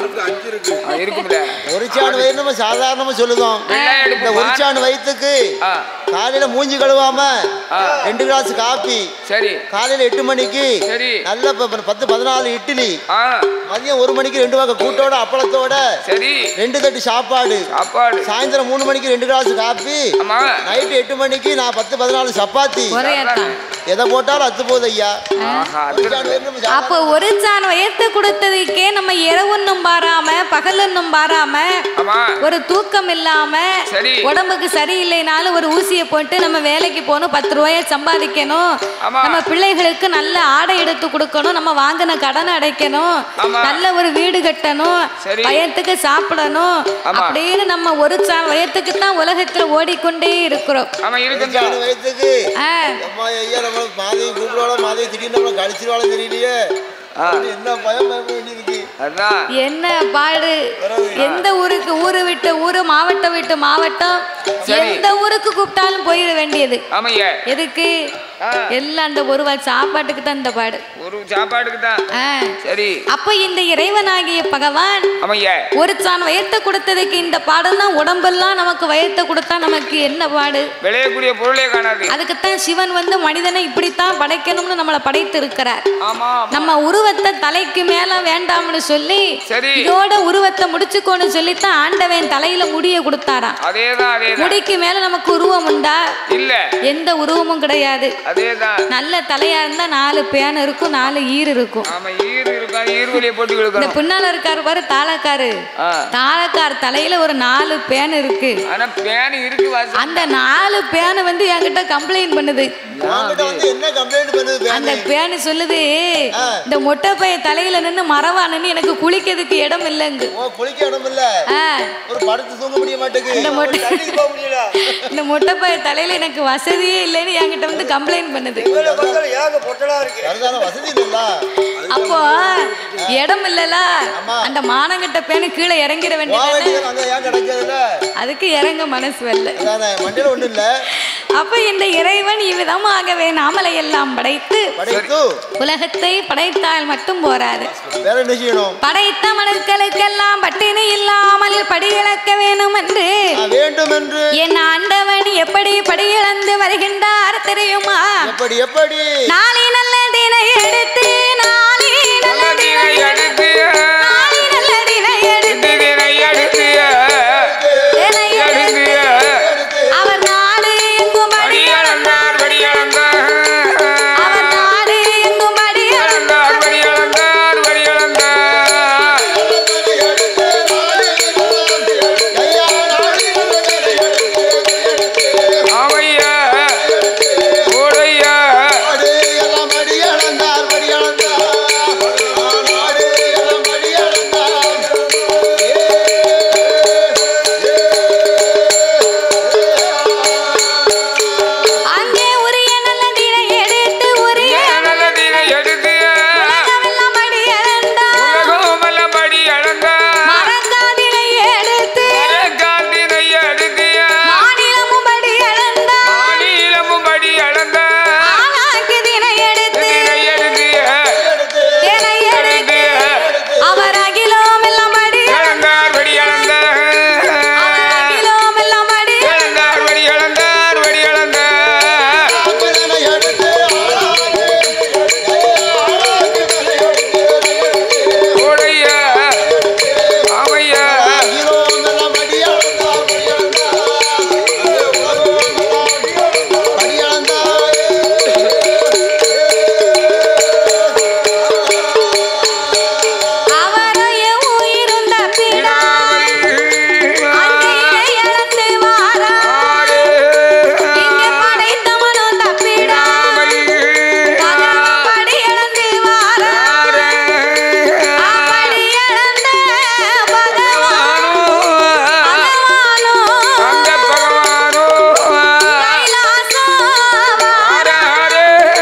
ஆ, இருக்கும்ல ஒரு சாணு வயிறு நம்ம சாதாரணமா சொல்லுதோம் வெள்ளாய் இந்த எடுப்பு ஒரு சாணு வயிற்றுக்கு ஆ காலையில மூஞ்சி கழுவாம ஆ. ரெண்டு கிளாஸ் காப்பி சரி காலையில எட்டு மணிக்கு சரி நல்ல ப- ப- பத்து பதினாலு இட்லி ஆ மதியம் ஒரு மணிக்கு ரெண்டு வகை கூட்டோட அப்பளத்தோட சரி ரெண்டு தட்டு சாப்பாடு சாப்பாடு சாயந்தரம் மூணு மணிக்கு ரெண்டு கிளாஸ் காப்பி ஆமா நைட்டு எட்டு மணிக்கு நான் பத்து பதினாலு சப்பாத்தி ஒரே தான் எதை போட்டாலும் அத்து போகுது ஐயா ஆஹா ஒரு அது சாணு வயிறு நம்ம சாதாரண- அப்போ ஒரு சான் வயத்து கொடுத்ததுக்கே நம்ம இரவுன்னும் பாராம பகலுன்னும் பாராம ஆமா ஒரு தூக்கம் இல்லாம சரி. உடம்புக்கு சரியில்லைனாலும் ஒரு ஊசியை போட்டு நம்ம வேலைக்கு போகணும் பத்து ரூபாய சம்பாதிக்கணும் ஆமா. நம்ம பிள்ளைகளுக்கு நல்ல ஆடை எடுத்து கொடுக்கணும் நம்ம வாங்கின கடனை அடைக்கணும் ஆமா. நல்ல ஒரு வீடு கட்டணும் சரி. வயத்துக்கு சாப்பிடணும் ஆமா. அப்படின்னு நம்ம ஒரு சான் வயத்துக்கு தான் உலகத்துல ஓடிக்கொண்டே இருக்கிறோம் ஆமா ஒரு இருக்கும் சாணு வயிற்றுக்கு ஆ, அம்மா ஐயா நம்ம மாதவி கூப்பிடுவாளோ மாதவி திடீர்னு நம்மளை கழிச்சிருவாளோ தெரியலையே ஆ. அப்படின்னு என்ன பயம் பயப்பட வேண்டியிருக்கு அதான் என்ன பாடு எந்த ஊருக்கு ஊரு விட்டு ஊரு மாவட்டம் விட்டு மாவட்டம் சரி. எந்த ஊருக்கு கூப்பிட்டாலும் போயிட வேண்டியது ஆமையா எதுக்கு ஆ. எல்லாம் அந்த ஒரு வாய் சாப்பாட்டுக்கு தான் இந்த பாடு ஒரு சாப்பாட்டுக்கு தான் ஆ. சரி அப்ப இந்த இறைவனாகிய பகவான் ஆமையா ஒரு சான் வயத்தை கொடுத்ததுக்கு இந்த பாடெல்லாம் உடம்பெல்லாம் நமக்கு வயத்தை கொடுத்தா நமக்கு என்ன பாடு விளையக்கூடிய பொருளே காணாது அதுக்குத்தான் சிவன் வந்து மனிதனை இப்படித்தான் படைக்கணும்னு நம்மளை படைத்து இருக்கிறார் ஆமா நம்ம உருவத்தை தலைக்கு மேல வேண்டாம்னு சொல்லி சரி. இதோட உருவத்தை முடிச்சுக்கோன்னு சொல்லித்தான் ஆண்டவன் தலையில முடிய கொடுத்தாராம் அதேதான் அதேதான் முடிக்கு மேல நமக்கு உருவம் உண்டா இல்ல எந்த உருவமும் கிடையாது அதேதான் நல்ல தலையா இருந்தா நாலு பேன் இருக்கும் நாலு ஈர் இருக்கும் ஆமா ஈர் இருக்கும் இழுக்கான் ஈர்வலியை போட்டு இந்த இழுக்கணும் பின்னால இருக்காரு பாரு தாளக்காரு ஆ. தாளக்கார் தலையில ஒரு நாலு பேன் இருக்கு ஆனா பேன் இருக்கு வாசம் அந்த நாலு பேனு வந்து என்கிட்ட கம்ப்ளைண்ட் பண்ணுது உன்கிட்ட வந்து என்ன கம்ப்ளைண்ட் பண்ணுது அந்த பேனு பேனு சொல்லுது ஆ. இந்த மொட்டை பைய தலையில நின்னு மரவா நின்னு எனக்கு குளிக்கிறதுக்கு இடம் இல்லைங்க ஓ குளிக்க இடம் இல்ல ஆ, ஒரு படுத்து தூங்க முடிய இந்த மாட்டேங்குது மொட்டை தண்ணிக்கு போக முடியல இந்த மொட்டை பைய தலையில எனக்கு வசதியே இல்லைன்னு என்கிட்ட வந்து கம்ப்ளைண்ட் பண்ணுது அதுதான வசதி இல்லைல்ல அப்போ இடம் இல்லல ஆமா. அந்த மானங்கட்ட பேனு கீழே இறங்கிட வா வேண்டியது வேண்டியது அங்க ஏன் கிடைக்காதுல்ல அதுக்கு இறங்க மனசு வரல அதானே மண்டையில ஒண்ணும் இல்ல அப்ப இந்த இறைவன் இவ்விதமாகவே நாமலை எல்லாம் படைத்து படைத்து உலகத்தை படைத்தால் மட்டும் போராது வேற என்ன செய்யணும் படைத்த மனுக்களுக்கெல்லாம் பட்டினி இல்லாமல் படியிழக்க வேணும் என்று நான் வேண்டும் என்று என் ஆண்டவன் எப்படி படியிழந்து வருகின்றார் தெரியுமா எப்படி எப்படி நாளை நல்ல தினை எடுத்து நாளை நல்ல நல்லதினை எடுத்து நாளை நல்ல தினை எடுத்து தினை எடுத்து தினை எடுத்து எடுத்து அவர் நாடு எங்கும் படி வடியளந்தார் வடியளந்தார் அவர் நாடு எங்கும் படி அளந்தார் வடியளந்தார் வடியளந்தார் ஐயா, நாடி ஆமையா ஓடையா நாடு எல்லாம் அடி அளந்தார், படி அளந்தார். நாடு எல்லாம் அடி அளந்தார். அங்கே உரிய நல்ல தினை எடுத்து உரிய நல்லதினை எடுத்து உலகமெல்லாம் படி இழந்தார் உலகமெல்லாம் படி அளந்தார் மறக்காதினை எடுத்து காந்தினை எடுத்து மாநிலமும் படி இழந்தார் மாநிலமும் படி அளந்தார் ஆளாக்கு தினை எடுத்து தினை எடுத்து தினை எடுத்து அவர் அகிலோம் எல்லாம் படி அளந்தார் வடி அளந்தார் அவர் அகிலோம் எல்லாம் படி அளந்தார் வடி அளந்தார் வடி அளந்தார் அப்பதனை எடுத்து ஓடையா ஆமையா ஆகிரோம் எல்லாம் அடி அளந்தார், படி அளந்தார். படி அளந்தார். அவரும் என் உயிருந்த பிடா அங்கே இழந்து வாரா இங்கே படைத்தவனும் தப்பிடா பகவான் படி இழந்து வாரா அப்படி இழந்த பகவான் பகவானும் கைலாசம் வாராரே.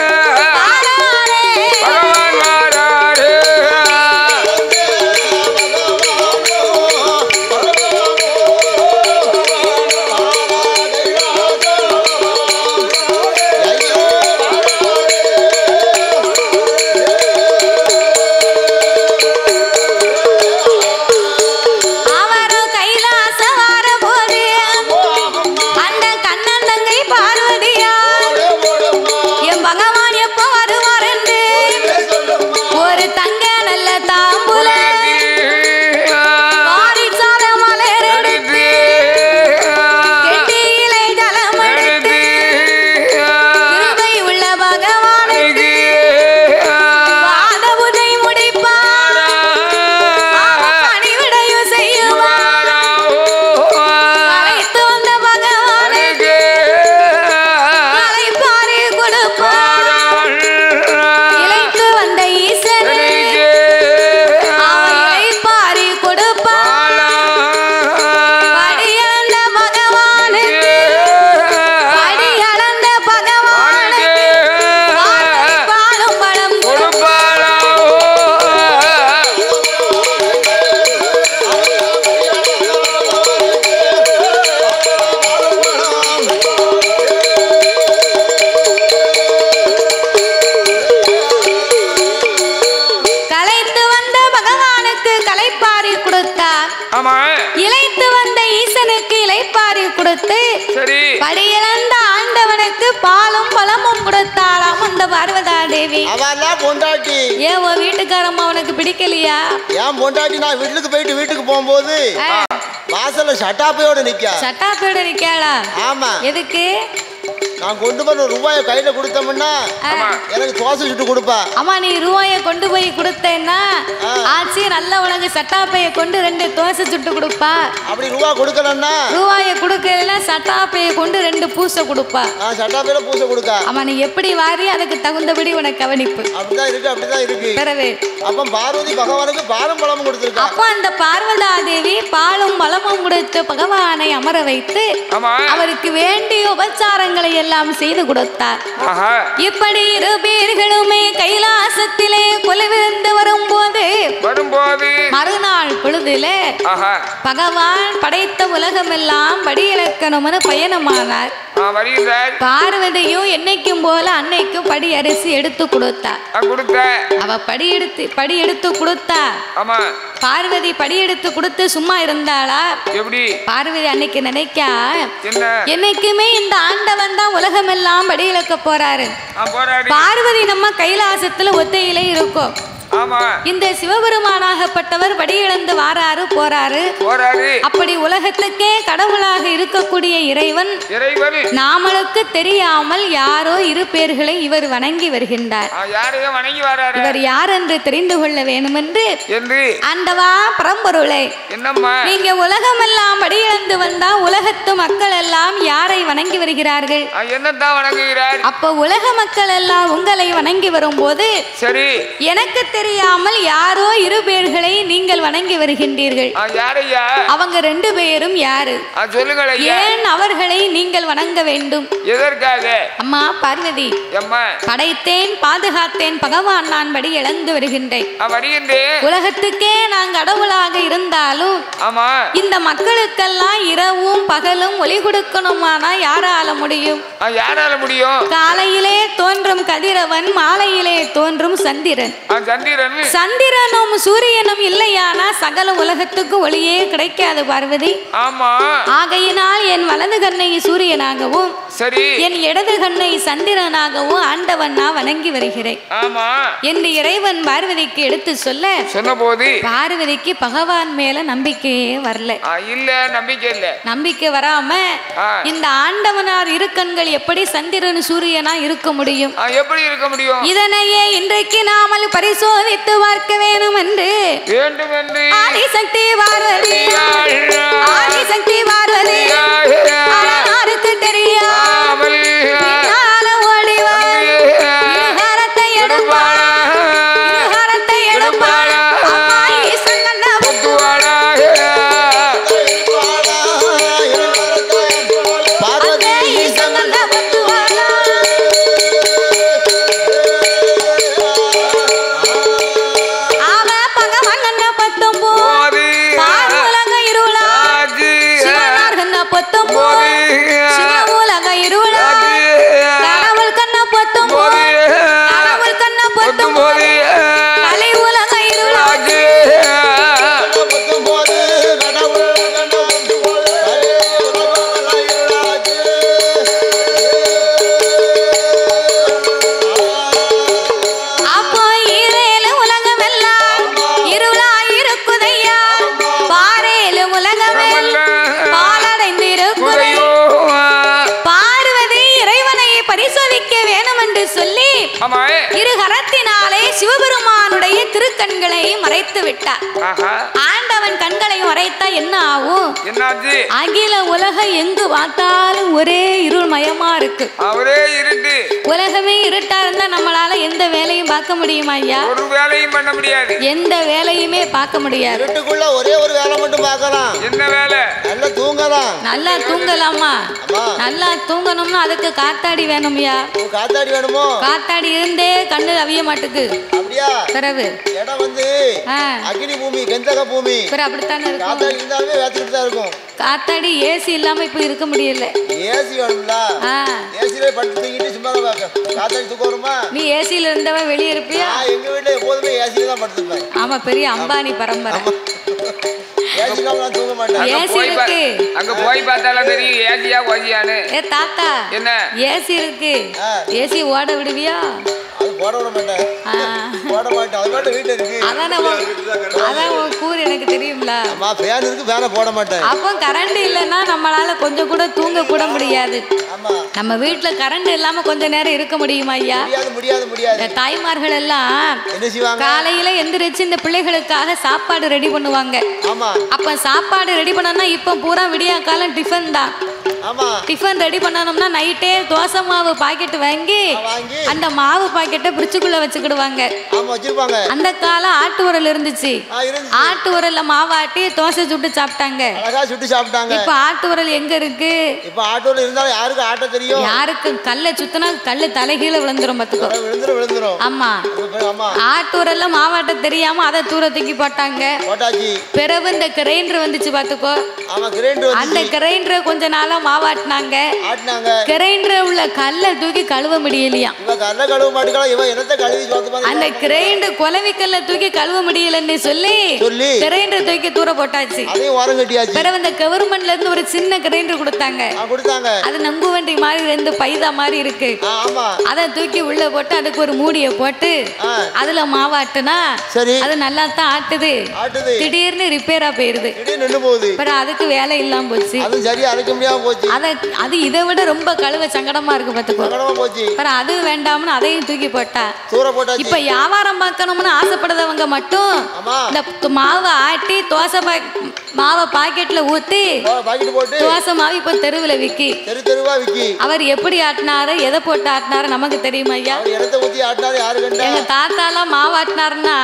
அவரும் கைலாசம் வாரபோது அந்த கண்ணன் தங்கை பார்வதியா என் பகவான் எப்ப வருவார் என்று ஒரு தங்க நல்ல தாம்பூல பாரிசால மலர் எடுத்து கெட்டியிலே ஜலம் எடுத்து கிருபை உள்ள பகவானுக்கு பாத பூஜை முடிப்பார் அவர் பணிவிடையும் செய்யுவார் அழைத்து வந்த பகவானுக்கு அழைப்பாரு கொடுப்பார் இழைத்து வந்த ஈசனுக்கு அவர் இழைப்பாரி கொடுப்பார் படியளந்த பகவானுக்கு படியளந்த பகவானுக்கு வார்த்தை பாலும் பழம் கலைத்து வந்த பகவானுக்கு கலைப்பாரி கொடுத்தார் ஆமா இழைத்து வந்த ஈசனுக்கு இலைப்பாரி கொடுத்து சரி படியிழந்த ஆண்டவனுக்கு பாலும் பழமும் கொடுத்தாளாம் அந்த பார்வதா தேவி அவன் தான் பொண்டாட்டி ஏன் உன் வீட்டுக்காரம்மா அவனுக்கு பிடிக்கலையா ஏன் பொண்டாட்டி நான் வீட்டுக்கு போயிட்டு வீட்டுக்கு போகும்போது ஆ, வாசல்ல சட்டாப்பையோட நிக்க சட்டாப்பேட நிக்காளா ஆமா எதுக்கு நான் கொண்டு போய் ஒரு ரூபாயை கையில கொடுத்தோம்னா ஆமா எனக்கு தோசை சுட்டு கொடுப்பா அம்மா நீ ரூபாயை கொண்டு போய் கொடுத்தேன்னா ஆ. ஆச்சி நல்ல உனக்கு சட்டாப்பையை கொண்டு ரெண்டு தோசை சுட்டு கொடுப்பா அப்படி ரூபா கொடுக்கலன்னா ரூபாயை கொடுக்கல சட்டாப்பையை கொண்டு ரெண்டு பூசை கொடுப்பா நான் சட்டாப்பையில பூசை கொடுக்க ஆமா நீ எப்படி வாரி அதுக்கு தகுந்தபடி உனக்கு கவனிப்பு அப்படிதான் இருக்கு அப்படிதான் இருக்கு பிறவே அப்ப பார்வதி பகவானுக்கு பாரம் பழமும் கொடுத்துருக்கா அப்போ அந்த பார்வதா தேவி பாலும் பலமும் கொடுத்து பகவானை அமர வைத்து ஆமா அவருக்கு வேண்டிய உபச்சாரங்களை எல்லாம் செய்து கொடுத்தார் ஆஹா இப்படி இரு பேர்களுமே கைலாசத்திலே கொலுவிருந்து வரும்போது வரும்போது மறுநாள் பொழுதிலே ஆஹா பகவான் படைத்த உலகமெல்லாம் படியிலக்கணும்னு பயணமானார் ஆ, வருகிறார் பார்வதியும் என்னைக்கும் போல அன்னைக்கும் படி அரிசி எடுத்து கொடுத்தா நான் கொடுத்த அவ படி எடுத்து படி எடுத்து கொடுத்தா ஆமா பார்வதி படி எடுத்து கொடுத்து சும்மா இருந்தாளா எப்படி பார்வதி அன்னைக்கு நினைக்கா என்ன என்னைக்குமே இந்த ஆண்டவன் தான் உலகமெல்லாம் படி இழக்க போறாரு ஆ, போராடி பார்வதி நம்ம கைலாசத்துல ஒத்தையிலே இருக்கும் ஆமா இந்த சிவபெருமானாகப்பட்டவர் படி இழந்து வாராரு போறாரு போராடி அப்படி உலகத்துக்கே கடவுளாக இருக்கக்கூடிய இறைவன் இறைவன் நாமளுக்கு தெரியாமல் யாரோ இரு பேர்களை இவர் வணங்கி வருகின்றார் ஆ, யாரையும் வணங்கி வராரு இவர் யார் என்று தெரிந்து கொள்ள வேண்டுமென்று என்று ஆண்டவா பரம்பொருளை என்னம்மா நீங்க உலகமெல்லாம் படியிழந்து வந்தா உலகத்து மக்கள் எல்லாம் யாரை வணங்கி வருகிறார்கள் ஆ, என்னத்தான் வணங்குகிறார் அப்ப உலக மக்கள் எல்லாம் உங்களை வணங்கி வரும்போது சரி எனக்கு தெரியாமல் யாரோ இரு பேர்களை நீங்கள் வணங்கி வருகின்றீர்கள் ஆ, யாரையா அவங்க ரெண்டு பேரும் யாரு ஆ, சொல்லுங்கள் ஐயா ஏன் அவர்களை நீங்கள் வணங்க வேண்டும் எதற்காக அம்மா பார்வதி எம்மா படைத்தேன் பாதுகாத்தேன் பகவான் நான் படி இழந்து வருகின்றேன் ஆ, வருகின்றேன் உலகத்துக்கே நான் கடவுளாக இருந்தாலும் ஆமா இந்த மக்களுக்கெல்லாம் இரவும் பகலும் ஒளி கொடுக்கணுமானா யாரால முடியும் ஆ, யாரால முடியும் காலையிலே தோன்றும் கதிரவன் மாலையிலே தோன்றும் சந்திரன் ஆ, சந்திரன் சந்திரனும் சூரியனும் இல்லையானா சகல உலகத்துக்கு ஒளியே கிடைக்காது பார்வதி ஆமா ஆகையினால் என் வலது கண்ணை சூரியனாகவும் சரி என் இடது கண்ணை சந்திரனாகவும் ஆண்டவன் நான் வணங்கி வருகிறேன் ஆமா என்று இறைவன் பார்வதிக்கு எடுத்து சொல்ல சொன்ன போது பார்வதிக்கு பகவான் மேல நம்பிக்கையே வரல ஆ, இல்ல நம்பிக்கை இல்ல நம்பிக்கை வராம ஆ. இந்த ஆண்டவனார் இரு கண்கள் எப்படி சந்திரன் சூரியனா இருக்க முடியும் ஆ, எப்படி இருக்க முடியும் இதனையே இன்றைக்கு நாமல் பரிசோதித்து பார்க்க வேணும் என்று வேண்டும் என்று ஆதிசக்தி பார்வதி ஆதிசக்தி பார்வதி யாருக்கு தெரியா ஆமல் பின்னால ஓடிவா இருகரத்தை எடுப்பா இருகரத்தை எடுப்பா அம்மா ஈசங்கண்ணா பார்வதி அங்கே ஈசங்கண்ணா புத்துவாளா ஆவ பகவான் பத்தும் போ பார் உலக இருளா சிவனார் கண்ண பத்தும் போ சிவ உலக இருளா கடவுள் கண்ண பத்தும் போ கடவுள் கண்ண பத்தும் போ கலை உலக இருளா போது கடவுள் அப்போ ஈரேலு உலகம் எல்லாம் இருளா இருக்குதையா பாரேலு உலகமே பாலடைந்து இருக்குதை பார்வதி இறைவனை பரிசோதிக்க வேணும் என்று சொல்லி ஆமா இரு கரத்தினாலே சிவபெருமானுடைய திருக்கண்களை மறைத்து விட்டார் ஆஹா ஆண்டவன் கண்களை மறைத்தா என்ன ஆகும் என்னாச்சு அகில உலகம் எங்கு பார்த்தாலும் ஒரே இருள் மயமா இருக்கு அவரே இருட்டு உலகமே இருட்டா இருந்தா நம்மளால எந்த வேலையும் பார்க்க முடியுமா ஐயா ஒரு வேலையும் பண்ண முடியாது எந்த வேலையுமே பார்க்க முடியாது இருட்டுக்குள்ள ஒரே ஒரு வேலை மட்டும் பார்க்கலாம் என்ன வேலை நல்லா தூங்கலாம் நல்லா தூங்கலாமா அம்மா. நல்லா தூங்கணும்னா அதுக்கு காத்தாடி வேணும்யா உன் காத்தாடி வேணுமோ காத்தாடி இருந்தே கண்ணு அவிய மாட்டுக்கு அப்படியா பிறகு இடம் வந்து ஆ அக்னி பூமி கந்தக பூமி பிறகு அப்படித்தானே இருக்கும் காத்தாடி இருந்தாலுமே வேத்துக்கிட்டு தான் இருக்கும் காத்தாடி ஏசி இல்லாம இப்ப இருக்க முடியல ஏசி வேணும்ல ஆ ஏசிலே படுத்து தூங்கிட்டு சும்மா தான் பார்க்க காத்தாடி தூக்கம் வருமா நீ ஏசியில இருந்தவன் வெளியே இருப்பியா நான் எங்க வீட்டுல எப்போதுமே ஏசியில தான் படுத்துப்பேன் ஆமா பெரிய அம்பானி பரம்பரை ஏசி இல்லாம நான் தூங்க மாட்டேன் அங்க ஏசி போய் பா- இருக்கு. அங்க போய் பார்த்தாலும் தெரியும் ஏசியா ஓசியான்னு ஏ தாத்தா என்ன ஏசி இருக்கு ஆ. ஏசி ஓட விடுவியா அது போட விட மாட்டேன் ஆ, போட மாட்டேன் அது மட்டும் வீட்டுல இருக்கு அதான் நம்ம அதான் உன் கூறு எனக்கு தெரியும்ல அம்மா ஃபேன் இருக்கு ஃபேனை போட மாட்டேன் அப்போ கரண்ட் இல்லைன்னா நம்மளால கொஞ்சம் கூட தூங்க கூட முடியாது ஆமா நம்ம வீட்டுல கரண்ட் இல்லாம கொஞ்ச நேரம் இருக்க முடியுமா ஐயா முடியாது முடியாது முடியாது இந்த தாய்மார்கள் எல்லாம் என்ன செய்வாங்க காலையில எந்திரிச்சு இந்த பிள்ளைகளுக்காக சாப்பாடு ரெடி பண்ணுவாங்க ஆமா அப்ப சாப்பாடு ரெடி பண்ணனா இப்ப பூரா விடியா காலம் டிஃபன் தான் ஆமா டிஃபன் ரெடி பண்ணணும்னா நைட்டே தோசை மாவு பாக்கெட் வாங்கி வாங்கி அந்த மாவு பாக்கெட்டை பிரிச்சுக்குள்ள வச்சுக்கிடுவாங்க ஆமா வச்சிருப்பாங்க அந்த காலம் ஆட்டு உரல் இருந்துச்சு ஆ இருந்து ஆட்டு உரல்ல மாவாட்டி தோசை சுட்டு சாப்பிட்டாங்க அழகா சுட்டு சாப்பிட்டாங்க இப்ப ஆட்டு உரல் எங்க இருக்கு இப்ப ஆட்டோல இருந்தாலும் யாருக்கு ஆட்ட தெரியும் யாருக்கு கல்ல சுத்தினா கல்லு தலைகீழ விழுந்துரும் பாத்துக்கோ விழுந்துரும் விழுந்துரும் ஆமா இப்ப ஆமா ஆட்டு உரல்ல மாவாட்ட தெரியாம அதை தூர தூக்கி போட்டாங்க போட்டாச்சு பிறகு இந்த கிரைண்டர் வந்துச்சு பாத்துக்கோ ஆமா கிரைண்டர் அந்த வந்து கிரைண்டரை கொஞ்ச நாளா மாவாட்டினாங்க ஆட்டினாங்க கிரைண்டர் உள்ள கல்லை தூக்கி கழுவ முடியலையா இவ கல்ல கழுவ மாட்டுக்கலாம் இவன் என்னத்த கழுவி பார்த்து அந்த கிரைண்டர் குலவி கல்லை தூக்கி கழுவ முடியலன்னு சொல்லி சொல்லி கிரைண்டர் தூக்கி தூர போட்டாச்சு அதையும் ஓரம் கட்டியாச்சு பிறகு இந்த கவர்மெண்ட்ல இருந்து ஒரு சின்ன கிரைண்டர் கொடுத்தாங்க ஆ கொடுத்தாங்க அது நங்கு வண்டி மாதிரி ரெண்டு பைதா மாதிரி இருக்கு ஆ ஆமா அதை தூக்கி உள்ள போட்டு அதுக்கு ஒரு மூடியை போட்டு ஆ அதுல மாவாட்டுனா சரி அது நல்லா தான் ஆட்டுது ஆட்டுது திடீர்னு ரிப்பேரா போயிருது திடீர்னு நின்று போகுது அப்புறம் அதுக்கு வேலை இல்லாம போச்சு அதுவும் சரியா அரைக்க முடியாம போச்சு அத அது இதை விட ரொம்ப கழுவ சங்கடமா இருக்கு பாத்துக்கோ சங்கடமா போச்சு அப்புறம் அது வேண்டாம்னு அதையும் தூக்கி போட்டா தூர போட்டாச்சு இப்ப வியாபாரம் பார்க்கணும்னு ஆசைப்படுறவங்க மட்டும் ஆமா இந்த து- மாவை ஆட்டி தோசை பா- மாவை பாக்கெட்ல ஊத்தி பாக்கெட் போட்டு தோசை மாவு இப்ப தெருவுல விக்கி தெரு தெருவா விக்கி அவர் எப்படி ஆட்டினாரு எதை போட்டு ஆட்டினாரு நமக்கு தெரியுமா ஐயா அவர் இடத்த ஊத்தி ஆட்டினாரு யாரு கண்டா எங்க தாத்தாலாம் மாவாட்டினாருன்னா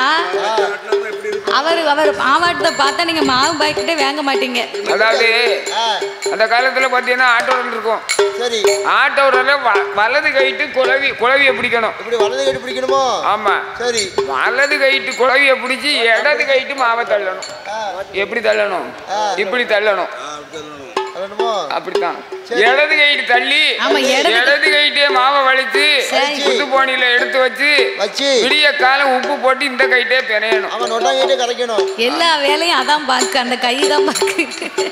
அவர் அவர் மாவாட்டத்தை பார்த்தா நீங்க மாவு பாக்கெட்டே வாங்க மாட்டீங்க அதாவது ஆ, அந்த காலத்துல பாத்தீங்கன்னா ஆட்டோ உரல் இருக்கும் சரி ஆட்டோ உரல்ல வ- வலது கைட்டு குழவி குழவியை பிடிக்கணும் இப்படி வலது கட்டி பிடிக்கணுமோ ஆமா சரி வலது கைட்டு குழவியை பிடிச்சி இடது கைட்டு மாவை தள்ளணும் ஆ, எப்படி தள்ளணும் இப்படி தள்ளணும் வரணுமோ அப்படித்தான் இடது கைட்டு தள்ளி ஆமா, இடது- இடது கைட்டே மாவை வலிச்சு சரி. குத்து போனியில எடுத்து வச்சு வச்சு விடிய காலம் உப்பு போட்டு இந்த கைட்டே பிணையணும் அவன் நொட்டாங்கிட்டே கரைக்கணும் எல்லா வேலையும் அதான் பாக்கு அந்த கை தான் பாக்கு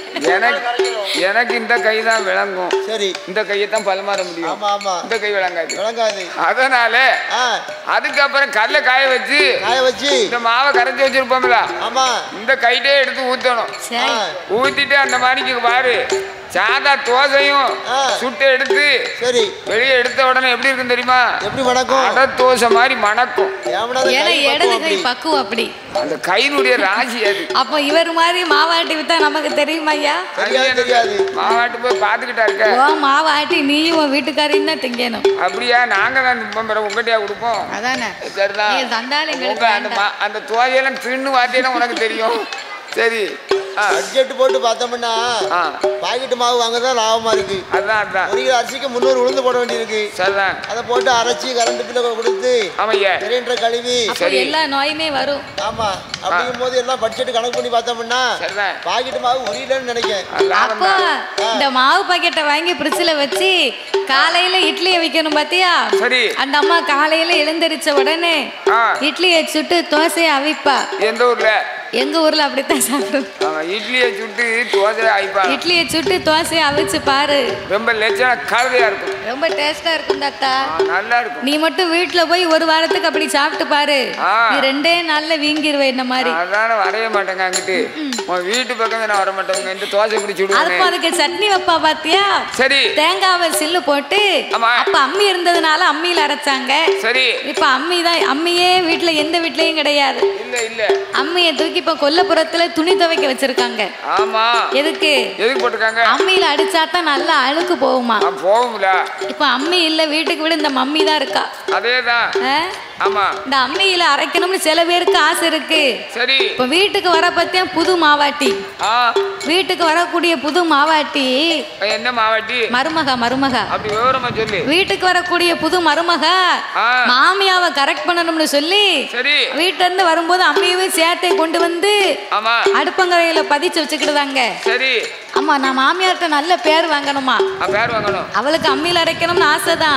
எனக்கு எனக்கு இந்த கை தான் விளங்கும் சரி இந்த கையை தான் பலமாற முடியும் ஆமா ஆமா இந்த கை விளங்காது விளங்காது அதனால ஆ அதுக்கப்புறம் கல்லை காய வச்சு காய வச்சு இந்த மாவை கரைச்சி வச்சிருப்போம்ல ஆமா இந்த கைட்டே எடுத்து ஊத்தணும் சரி ஊத்திட்டு அந்த மாதிரிக்கு பாரு சாதா தோசையும் ஆ. சுட்டு எடுத்து சரி வெளியே எடுத்த உடனே எப்படி இருக்கும் தெரியுமா எப்படி மணக்கும் அடை தோசை மாதிரி மணக்கும் ஏமடா அது ஏன்னா கை இடது பக்குவம் கை அப்படி. பக்குவம் அப்படி அந்த கையினுடைய ராசி அது அப்போ இவர் மாதிரி மாவாட்டி வித்தா நமக்கு தெரியுமா ஐயா தெரியாது தெரியாது மாவாட்டு போய் பார்த்துக்கிட்டா இருக்க ஓ மாவாட்டி நீயும் உன் வீட்டுக்காரையும் தான் திங்கணும் அப்படியா நாங்க தான் திப்போம் பிறகு உங்ககிட்டயா கொடுப்போம் அதானே சரிதான் நீங்க தந்தாலும் எங்களுக்கு உங்க அந்த மா- அந்த தோசையெல்லாம் தின்னு வார்த்தையெல்லாம் உனக்கு தெரியும் சரி ஆ பட்ஜெட் போட்டு பார்த்தோம்னா ஆ பாக்கெட் மாவு வாங்க தான் லாபமா இருக்கு அதான் அதான் ஒரு கிலோ அரிசிக்கு முந்நூறு உளுந்து போட வேண்டியிருக்கு சரிதான் அதை போட்டு அரைச்சி கரண்ட் பில்ல கொடுத்து ஆமையா கிரைண்டர் கழுவி அப்போ எல்லா நோயுமே வரும் ஆமா அப்படிங்கும் போது எல்லாம் பட்ஜெட் கணக்கு பண்ணி பார்த்தோம்னா சரிதான் பாக்கெட் மாவு உரியலன்னு நினைக்கிறேன் அது லாபம் அப்போ தான் இந்த மாவு பாக்கெட்டை வாங்கி பிரிட்ஜில் வச்சு காலையில இட்லியை வைக்கணும் பாத்தியா சரி அந்த அம்மா காலையில எழுந்திருச்ச உடனே ஆ இட்லியை சுட்டு தோசையை அவிப்பா எந்த ஊர்ல எங்க ஊர்ல அப்படித்தான் சாப்பிடும் ஆமா, இட்லியை சுட்டு தோசை ஆயிப்பாங்க இட்லியை சுட்டு தோசையை அவிச்சு பாரு ரொம்ப லட்சண கலவையா இருக்கும் ரொம்ப டேஸ்டா இருக்கும் தாத்தா ஆ, நல்லா இருக்கும் நீ மட்டும் வீட்டுல போய் ஒரு வாரத்துக்கு அப்படி சாப்பிட்டு பாரு ஆ. நீ ரெண்டே நாள்ல வீங்கிருவ இந்த மாதிரி அதான வரைய மாட்டேங்க அங்கிட்டு உன் வீட்டு பக்கமே நான் வர மாட்டேங்க இந்த தோசை பிடிச்சி விடுவானே அதுக்கு அதுக்கு சட்னி வைப்பா பாத்தியா சரி தேங்காவை சில்லு போட்டு ஆமா. அப்ப அம்மி இருந்ததுனால அம்மியில அரைச்சாங்க சரி இப்ப அம்மி தான் அம்மியே வீட்டுல எந்த வீட்லயும் கிடையாது இல்ல இல்ல அம்மியை தூக்கி இப்ப கொல்லப்புறத்துல துணி துவைக்க வச்சிருக்காங்க ஆமா எதுக்கு எதுக்கு போட்டிருக்காங்க அம்மியில அடிச்சா தான் நல்லா அழுக்கு போகுமா நான் போகும்ல இப்ப அம்மி இல்ல வீட்டுக்கு விட இந்த மம்மி தான் இருக்கா அதேதான் ஆ? ஆமா இந்த அம்மியில அரைக்கணும்னு சில பேருக்கு ஆசை இருக்கு சரி இப்ப வீட்டுக்கு வர பத்தியா புது மாவாட்டி ஆ வீட்டுக்கு வரக்கூடிய புது மாவாட்டி என்ன மாவாட்டி மருமக மருமக அப்படி விவரமா சொல்லு வீட்டுக்கு வரக்கூடிய புது மருமக ஆ. மாமியாவை கரெக்ட் பண்ணணும்னு சொல்லி சரி வீட்டுல இருந்து வரும்போது அம்மியவும் சேர்த்தை கொண்டு வந்து ஆமா அடுப்பங்கரையில பதிச்சு வச்சுக்கிடுதாங்க சரி ஆமா நான் மாமியார்ட்ட நல்ல பேர் வாங்கணுமா ஆ, பேர் வாங்கணும் அவளுக்கு அம்மியில் அரைக்கணும்னு ஆசைதான்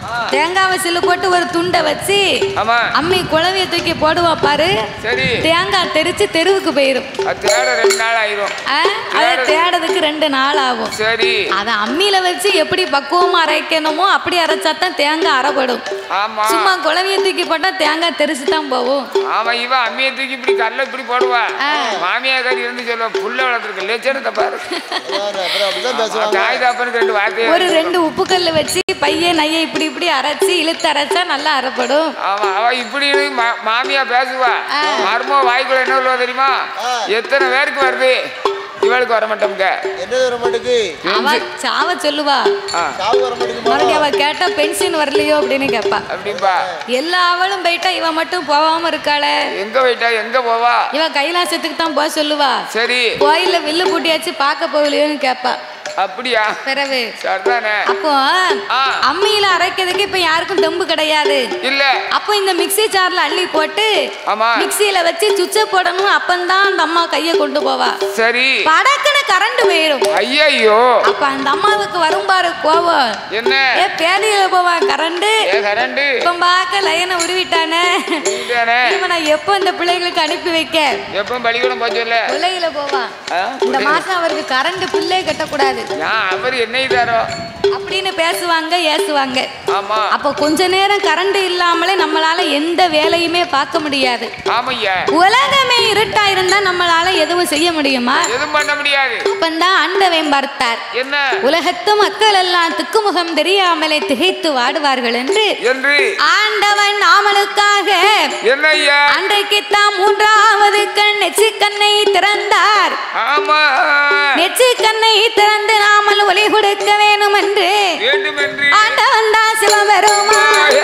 தேங்காவை சில்லு போட்டு ஒரு துண்டை வச்சு ஆமா அம்மி குழவைய தூக்கி போடுவா பாரு சரி தேங்காய் தெரிச்சு தெருவுக்கு போயிடும் அது தேட ரெண்டு நாள் ஆயிரும் ஆ, அதை தேடுறதுக்கு ரெண்டு நாள் ஆகும் சரி அதை அம்மியில வச்சு எப்படி பக்குவமா அரைக்கணுமோ அப்படி அரைச்சா தான் தேங்காய் அரைப்படும் ஆமா சும்மா குழவைய தூக்கி போட்டா தேங்காய் தெரிச்சு தான் போகும் ஆமா இவன் அம்மியை தூக்கி இப்படி கல்ல இப்படி போடுவா மாமியாக்காரி இருந்து சொல்லுவா புள்ள வளர்த்துருக்கு லட்சணத்தை பாரு அதான் அப்புறம் அப்படிதான் பேசுவாங்க தாய் தாப்பனுக்கு ரெண்டு வார்த்தையை ஒரு ரெண்டு உப்பு கல்லு வச்சு பையன் நைய இப்படி இப்படி அரைச்சு இழுத்து அரைச்சா நல்லா அரைப்படும் ஆமா அவ இப்படி மா- மாமியா பேசுவா மருமோ வாய்க்குள்ள என்ன சொல்லுவா தெரியுமா எத்தனை பேருக்கு வருது இவளுக்கு வர மாட்டோம்ங்க என்ன வர மாட்டேங்குது அவ சாவ சொல்லுவா ஆ, சாவு வர மாட்டேங்குது மறுபடியும் அவ கேட்டா பென்ஷன் வரலையோ அப்படின்னு கேட்பா அப்படிம்பா எல்லா அவளும் போயிட்டா இவ மட்டும் போகாம இருக்காளே எங்க போயிட்டா எங்க போவா இவ கைலாசத்துக்கு தான் போக சொல்லுவா சரி கோயில்ல வில்லு பூட்டியாச்சு பார்க்க போகலையோன்னு கேட்பா அப்படியா பிறகு சரிதானே அப்போ ஆ. அம்மியில அரைக்கிறதுக்கு இப்ப யாருக்கும் தெம்பு கிடையாது இல்ல அப்போ இந்த மிக்ஸி ஜார்ல அள்ளி போட்டு ஆமா மிக்ஸியில வச்சு சுவிட்ச போடணும் அப்பந்தான் அந்த அம்மா கைய கொண்டு போவா சரி படக்குன்னு கரண்ட் போயிரும் ஐயையோ அப்ப அந்த அம்மாவுக்கு வரும் பாரு கோவம் என்ன ஏ பேதியில போவா கரண்ட் ஏ கரண்டு இப்ப பார்க்க லைனை உருவிட்டானே நீதானே இவனை எப்போ இந்த பிள்ளைகளுக்கு அனுப்பி வைக்க எப்ப பள்ளிக்கூடம் போச்சோல்ல பிள்ளைகள போவா இந்த மாசம் அவருக்கு கரண்ட் பில்லே கட்டக்கூடாது ஏன் அவர் என்ன இதாரோ அப்படின்னு பேசுவாங்க ஏசுவாங்க ஆமா அப்போ கொஞ்ச நேரம் கரண்ட் இல்லாமலே நம்மளால எந்த வேலையுமே பார்க்க முடியாது ஆமையா உலகமே இருட்டா இருந்தா நம்மளால எதுவும் செய்ய முடியுமா எதுவும் பண்ண முடியாது அப்பந்தான் ஆண்டவன் பார்த்தார் என்ன உலகத்து மக்கள் எல்லாம் திக்குமுகம் தெரியாமலே திகைத்து வாடுவார்கள் என்று என்று ஆண்டவன் நாமளுக்காக என்ன ஐயா அன்றைக்குத்தான் மூன்றாவது கண் நெச்சு கண்ணை திறந்தார் ஆமா நெச்சு கண்ணை திறந்து நாமல் ஒளி கொடுக்க வேணும் என்று வேண்டும் என்று ஆண்டவன் தான் சிவபெருமா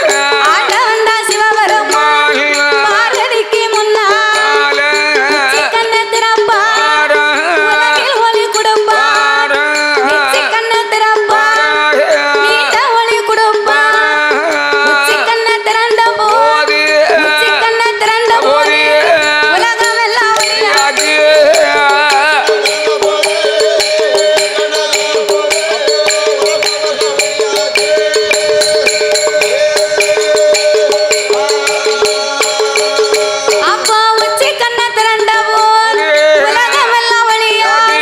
ஆண்டவன் தான் சிவபெருமா பார்வதிக்கு முன்னால் நெச்சு கண்ணை திறப்பார் உலகில் ஒளி கொடுப்பார் நெச்சு கண்ணை திறப்பார் நீண்ட ஒளி கொடுப்பார் உச்சி கண்ணை திறந்த போது உச்சி கண்ணை திறந்த போது உலகம் எல்லாம் ஒளியாகி அப்பா உச்சி கண்ணை திறந்த போது உலகம் எல்லாம் ஒளியாகி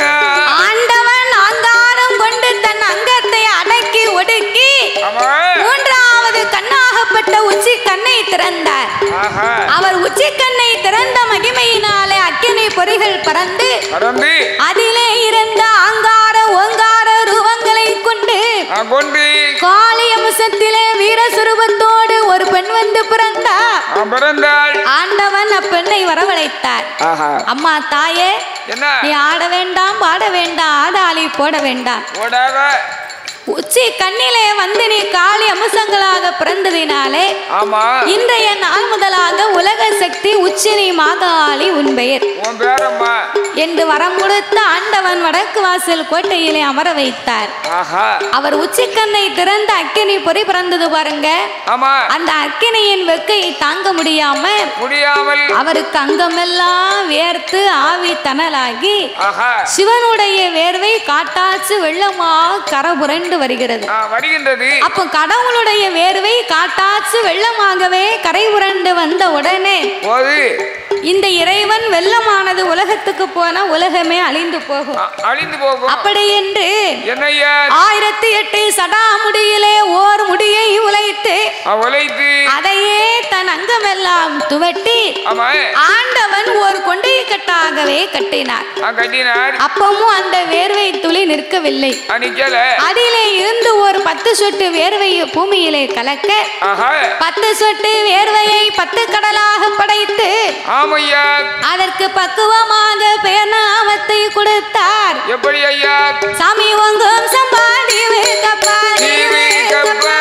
ஆண்டவன் அங்காரம் கொண்டு தன் அங்கத்தை அடக்கி ஒடுக்கி ஆமா மூன்றாவது கண்ணாகப்பட்ட உச்சி கண்ணை திறந்தார் ஆஹா அவர் உச்சி கண்ணை திறந்த மகிமையினாலே அக்கினி பொறிகள் பறந்து பறந்து அதிலே இருந்த அங்கார ஓங்கார ரூபங்களை கொண்டு நான் கொண்டு காளி அம்சத்திலே வீரசுரூபத்தோடு ஒரு பெண் வந்து பிறந்தா நான் பிறந்தாள் ஆண்டவன் அப்பெண்ணை வரவழைத்தார் ஆஹா அம்மா தாயே என்ன நீ ஆட வேண்டாம் பாட வேண்டாம் ஆடாளி போட வேண்டாம் ஓடாத உச்சி கண்ணிலே வந்து நீ காளி அம்சங்களாக பிறந்ததினாலே ஆமா இன்றைய நாள் முதலாக உலக சக்தி உச்சினி மாகாளி உன் பெயர் உன் பேரம்மா என்று வரம் கொடுத்த ஆண்டவன் வடக்கு வாசல் கோட்டையிலே அமர வைத்தார் ஆஹா அவர் உச்சிக்கண்ணை திறந்த அக்கினி பொறி பிறந்தது பாருங்க ஆமா அந்த அக்கினியின் வெக்கையை தாங்க முடியாம முடியாமல் அவருக்கு அங்கமெல்லாம் வேர்த்து ஆவி தணலாகி ஆஹா சிவனுடைய வேர்வை காட்டாச்சு வெள்ளமா கரை புரண்டு வருகிறது ஆ, வருகின்றது அப்போ கடவுளுடைய வேர்வை காட்டாச்சு வெள்ளமாகவே கரை புரண்டு வந்த உடனே போது இந்த இறைவன் வெள்ளமானது உலகத்துக்கு போனா உலகமே அழிந்து போகும் அ- அழிந்து போகும் அப்படி என்று என்னையா ஆயிரத்தி எட்டு சடா முடியிலே ஓர் முடியை உழைத்து உழைத்து அதையே தன் அங்கமெல்லாம் துவட்டி ஆமா ஆண்டவன் ஒரு கொண்டை கட்டாகவே கட்டினார் ஆ, கட்டினார் அப்பமும் அந்த வேர்வை துளி நிற்கவில்லை ஆ, நிக்கல அதிலே இருந்து ஒரு பத்து சொட்டு வேர்வையை பூமியிலே கலக்க ஆஹா பத்து சொட்டு வேர்வையை பத்து கடலாக படைத்து ஆமையா அதற்கு பக்குவமாக பேர்நாமத்தை கொடுத்தார் எப்படி ஐயா சாமி உங்கும் சம்பாதி கப்பா டிவி கப்பா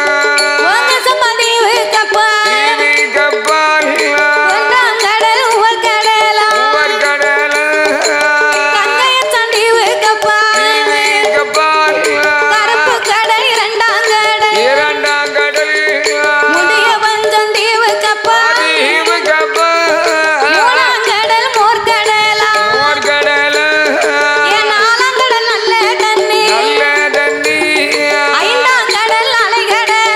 உங்க சம்பாதி கப்பா டிவி கப்பா ஒன்றாம் கடல் உவர் கடலா ஊர் கடல் கங்கைய சண்டி கப்பா டிவி கப்பா கருப்பு கடல் இரண்டாம் கடல் இரண்டாம் கடல் முடிய பஞ்சம் தீவு கப்பா டிவி கப்பா மூணாம் கடல் மோர்கடலா ஊர் கடல் என் நாலாம் கடல் நல்ல தண்ணி நல்ல தண்ணி ஐந்தாம் கடல் அலைகடலா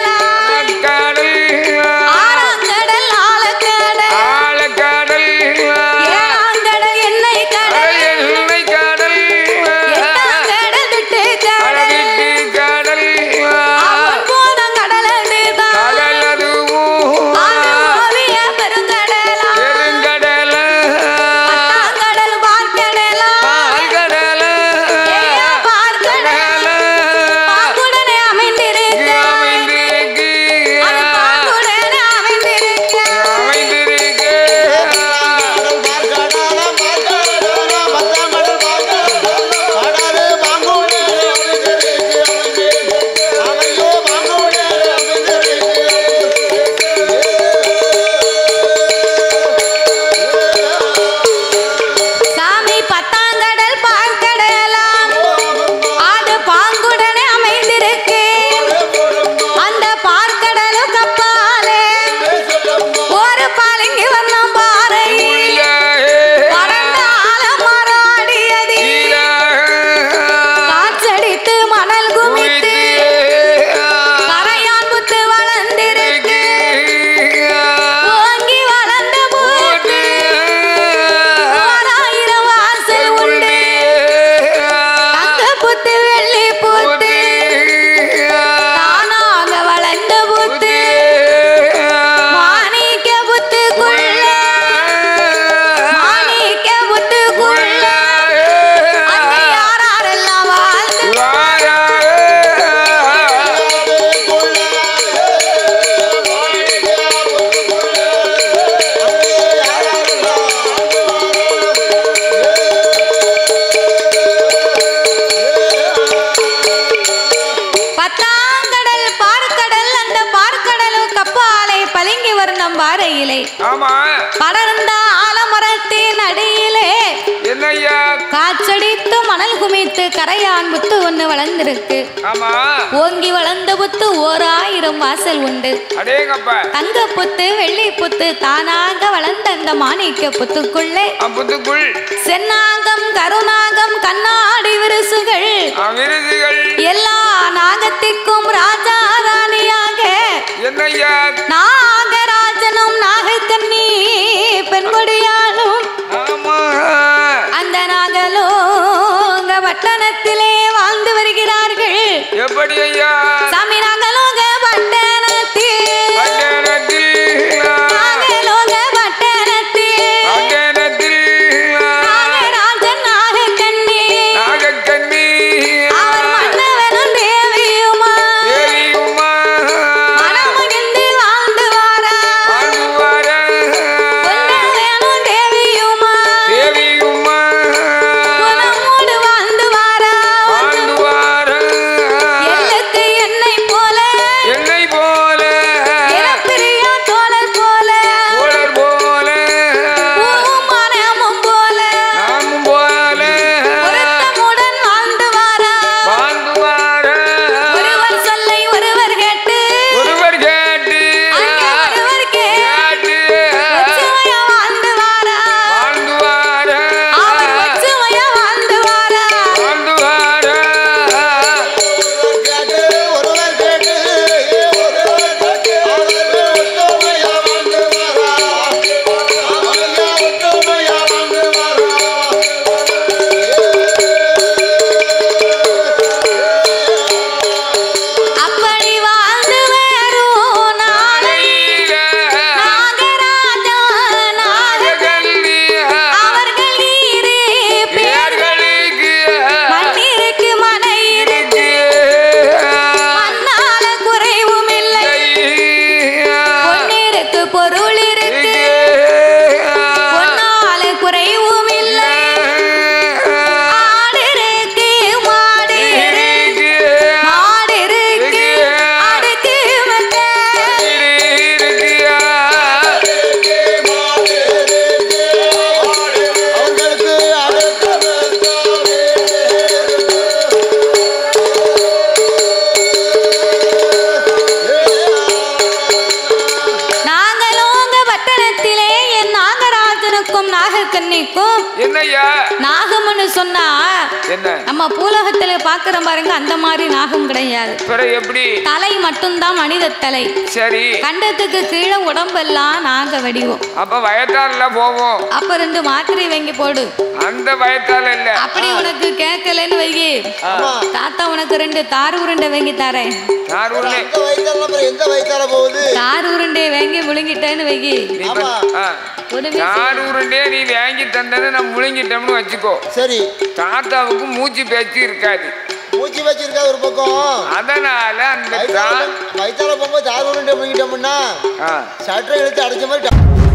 கடப்பாறையிலே ஆமா படர்ந்த ஆலமரத்தின் அடியிலே என்னய்யா காற்றடித்து மணல் குமித்து கரையான் புத்து ஒண்ணு வளர்ந்திருக்கு ஆமா ஓங்கி வளர்ந்த புத்து ஓர் ஆயிரம் வாசல் உண்டு அடேங்கப்பா தங்க புத்து வெள்ளி புத்து தானாக வளர்ந்த அந்த மாணிக்க புத்துக்குள்ளே அம்புத்துக்குள் சென்னாகம் கருநாகம் கண்ணாடி விரிசுகள் விருதுகள் எல்லா நாகத்திற்கும் ராஜா ராணியாக என்னய்யா நாகராஜனும் நாகக்கண்ணி பெண்கொடியாலும் ஆமா அந்த நாகலோக பட்டணத்திலே வாழ்ந்து வருகிறார்கள் எப்படி ஐயா சாமி நாகலோக பட்டணத்தில் பட்டணத்தில் நாகலோக பட்டணத்தில் பட்டணத்தில் நாகராஜன் நாகக்கண்ணி நாகக்கண்ணி அவர் மன்னவனும் தேவியுமா தேவியுமா மனம் மகிழ்ந்து வாழ்ந்து வாரா வாழ்ந்துவார பொன்னவனும் தேவியுமா தேவியுமா குணமோடு வாழ்ந்து வாரா வாழ்ந்துவார எல்லுக்கு என்னை போல என்னை போல இளப்பிரியா தோழர் போல போலர் போல பூமரமும் போல நாமும் போல பொருத்தமுடன் வாழ்ந்து வாரா வாழ்ந்துவார ஒருவர் சொல்லை ஒருவர் கேட்டு ஒருவர் கேட்டு அங்கே ஒருவர் கேட்டு கேட்டு ஒற்றுமையா வாழ்ந்து வாரா வாழ்ந்துவார அவர் ஒற்றுமையா வாழ்ந்து வாரா வாழ்ந்துவார கேட்டு ஒருவர் கேட்டு ஒருவர் கேட்டு அவர்கள் ஒற்றுமையா வந்து வரா அவர்கள் ஒற்றுமையா வந்து அப்படி வாழ்ந்து வரும் நாளை நாகராஜா நாககன் அவர்கள் இரு பேர் மண்ணிற்கு மனை இருக்கு மண்ணால குறைவும் இல்லை பொன்னிற்கு பொருள் இருக்கு பொன்னால குறைவும் இல்லை ஆடு இருக்கு மாடு இருக்கு மாடு இருக்கு அடுக்கு மத்த அவர்களுக்கு அடுத்த நாகலோக பட்டணத்திலே என் நாகராஜனுக்கும் நாகக்கன்னிக்கும் என்னய்யா நாகம்னு சொன்னா என்ன நம்ம பூலகத்துல பாக்குறோம் பாருங்க அந்த மாதிரி நாகம் கிடையாது பிற எப்படி தலை மட்டும்தான் மனித தலை சரி கண்டத்துக்கு கீழே உடம்பெல்லாம் நாக வடிவம் அப்ப வயத்தால போவோம் அப்ப ரெண்டு மாத்திரை வாங்கி போடு அந்த வயத்தால இல்ல அப்படி உனக்கு கேட்கலன்னு வையி ஆமா தாத்தா உனக்கு ரெண்டு தார் உருண்டை வாங்கி தரேன் யார் ஒண்ணு எந்த வயிற்றால அப்புறம் எந்த வயிற்றால போகுது தார் உருண்டை வாங்கி முழுங்கிட்டேன்னு வையி நீ இப்ப- ஆமா. ஆ. ஒண்ணுமே யார் உருண்டே நீ வாங்கி தந்ததை நம்ம முழுங்கிட்டோம்னு வச்சுக்கோ சரி தாத்தாவுக்கு மூச்சு பேச்சு இருக்காது மூச்சு வச்சிருக்கா ஒரு பக்கம் அதனால அந்த வயிற்றால தா- வயிற்றால போகும்போது தார் உருண்டை முடிக்கிட்டோம்னா ஆ. சட்டை இழுத்து அடைச்ச மாதிரி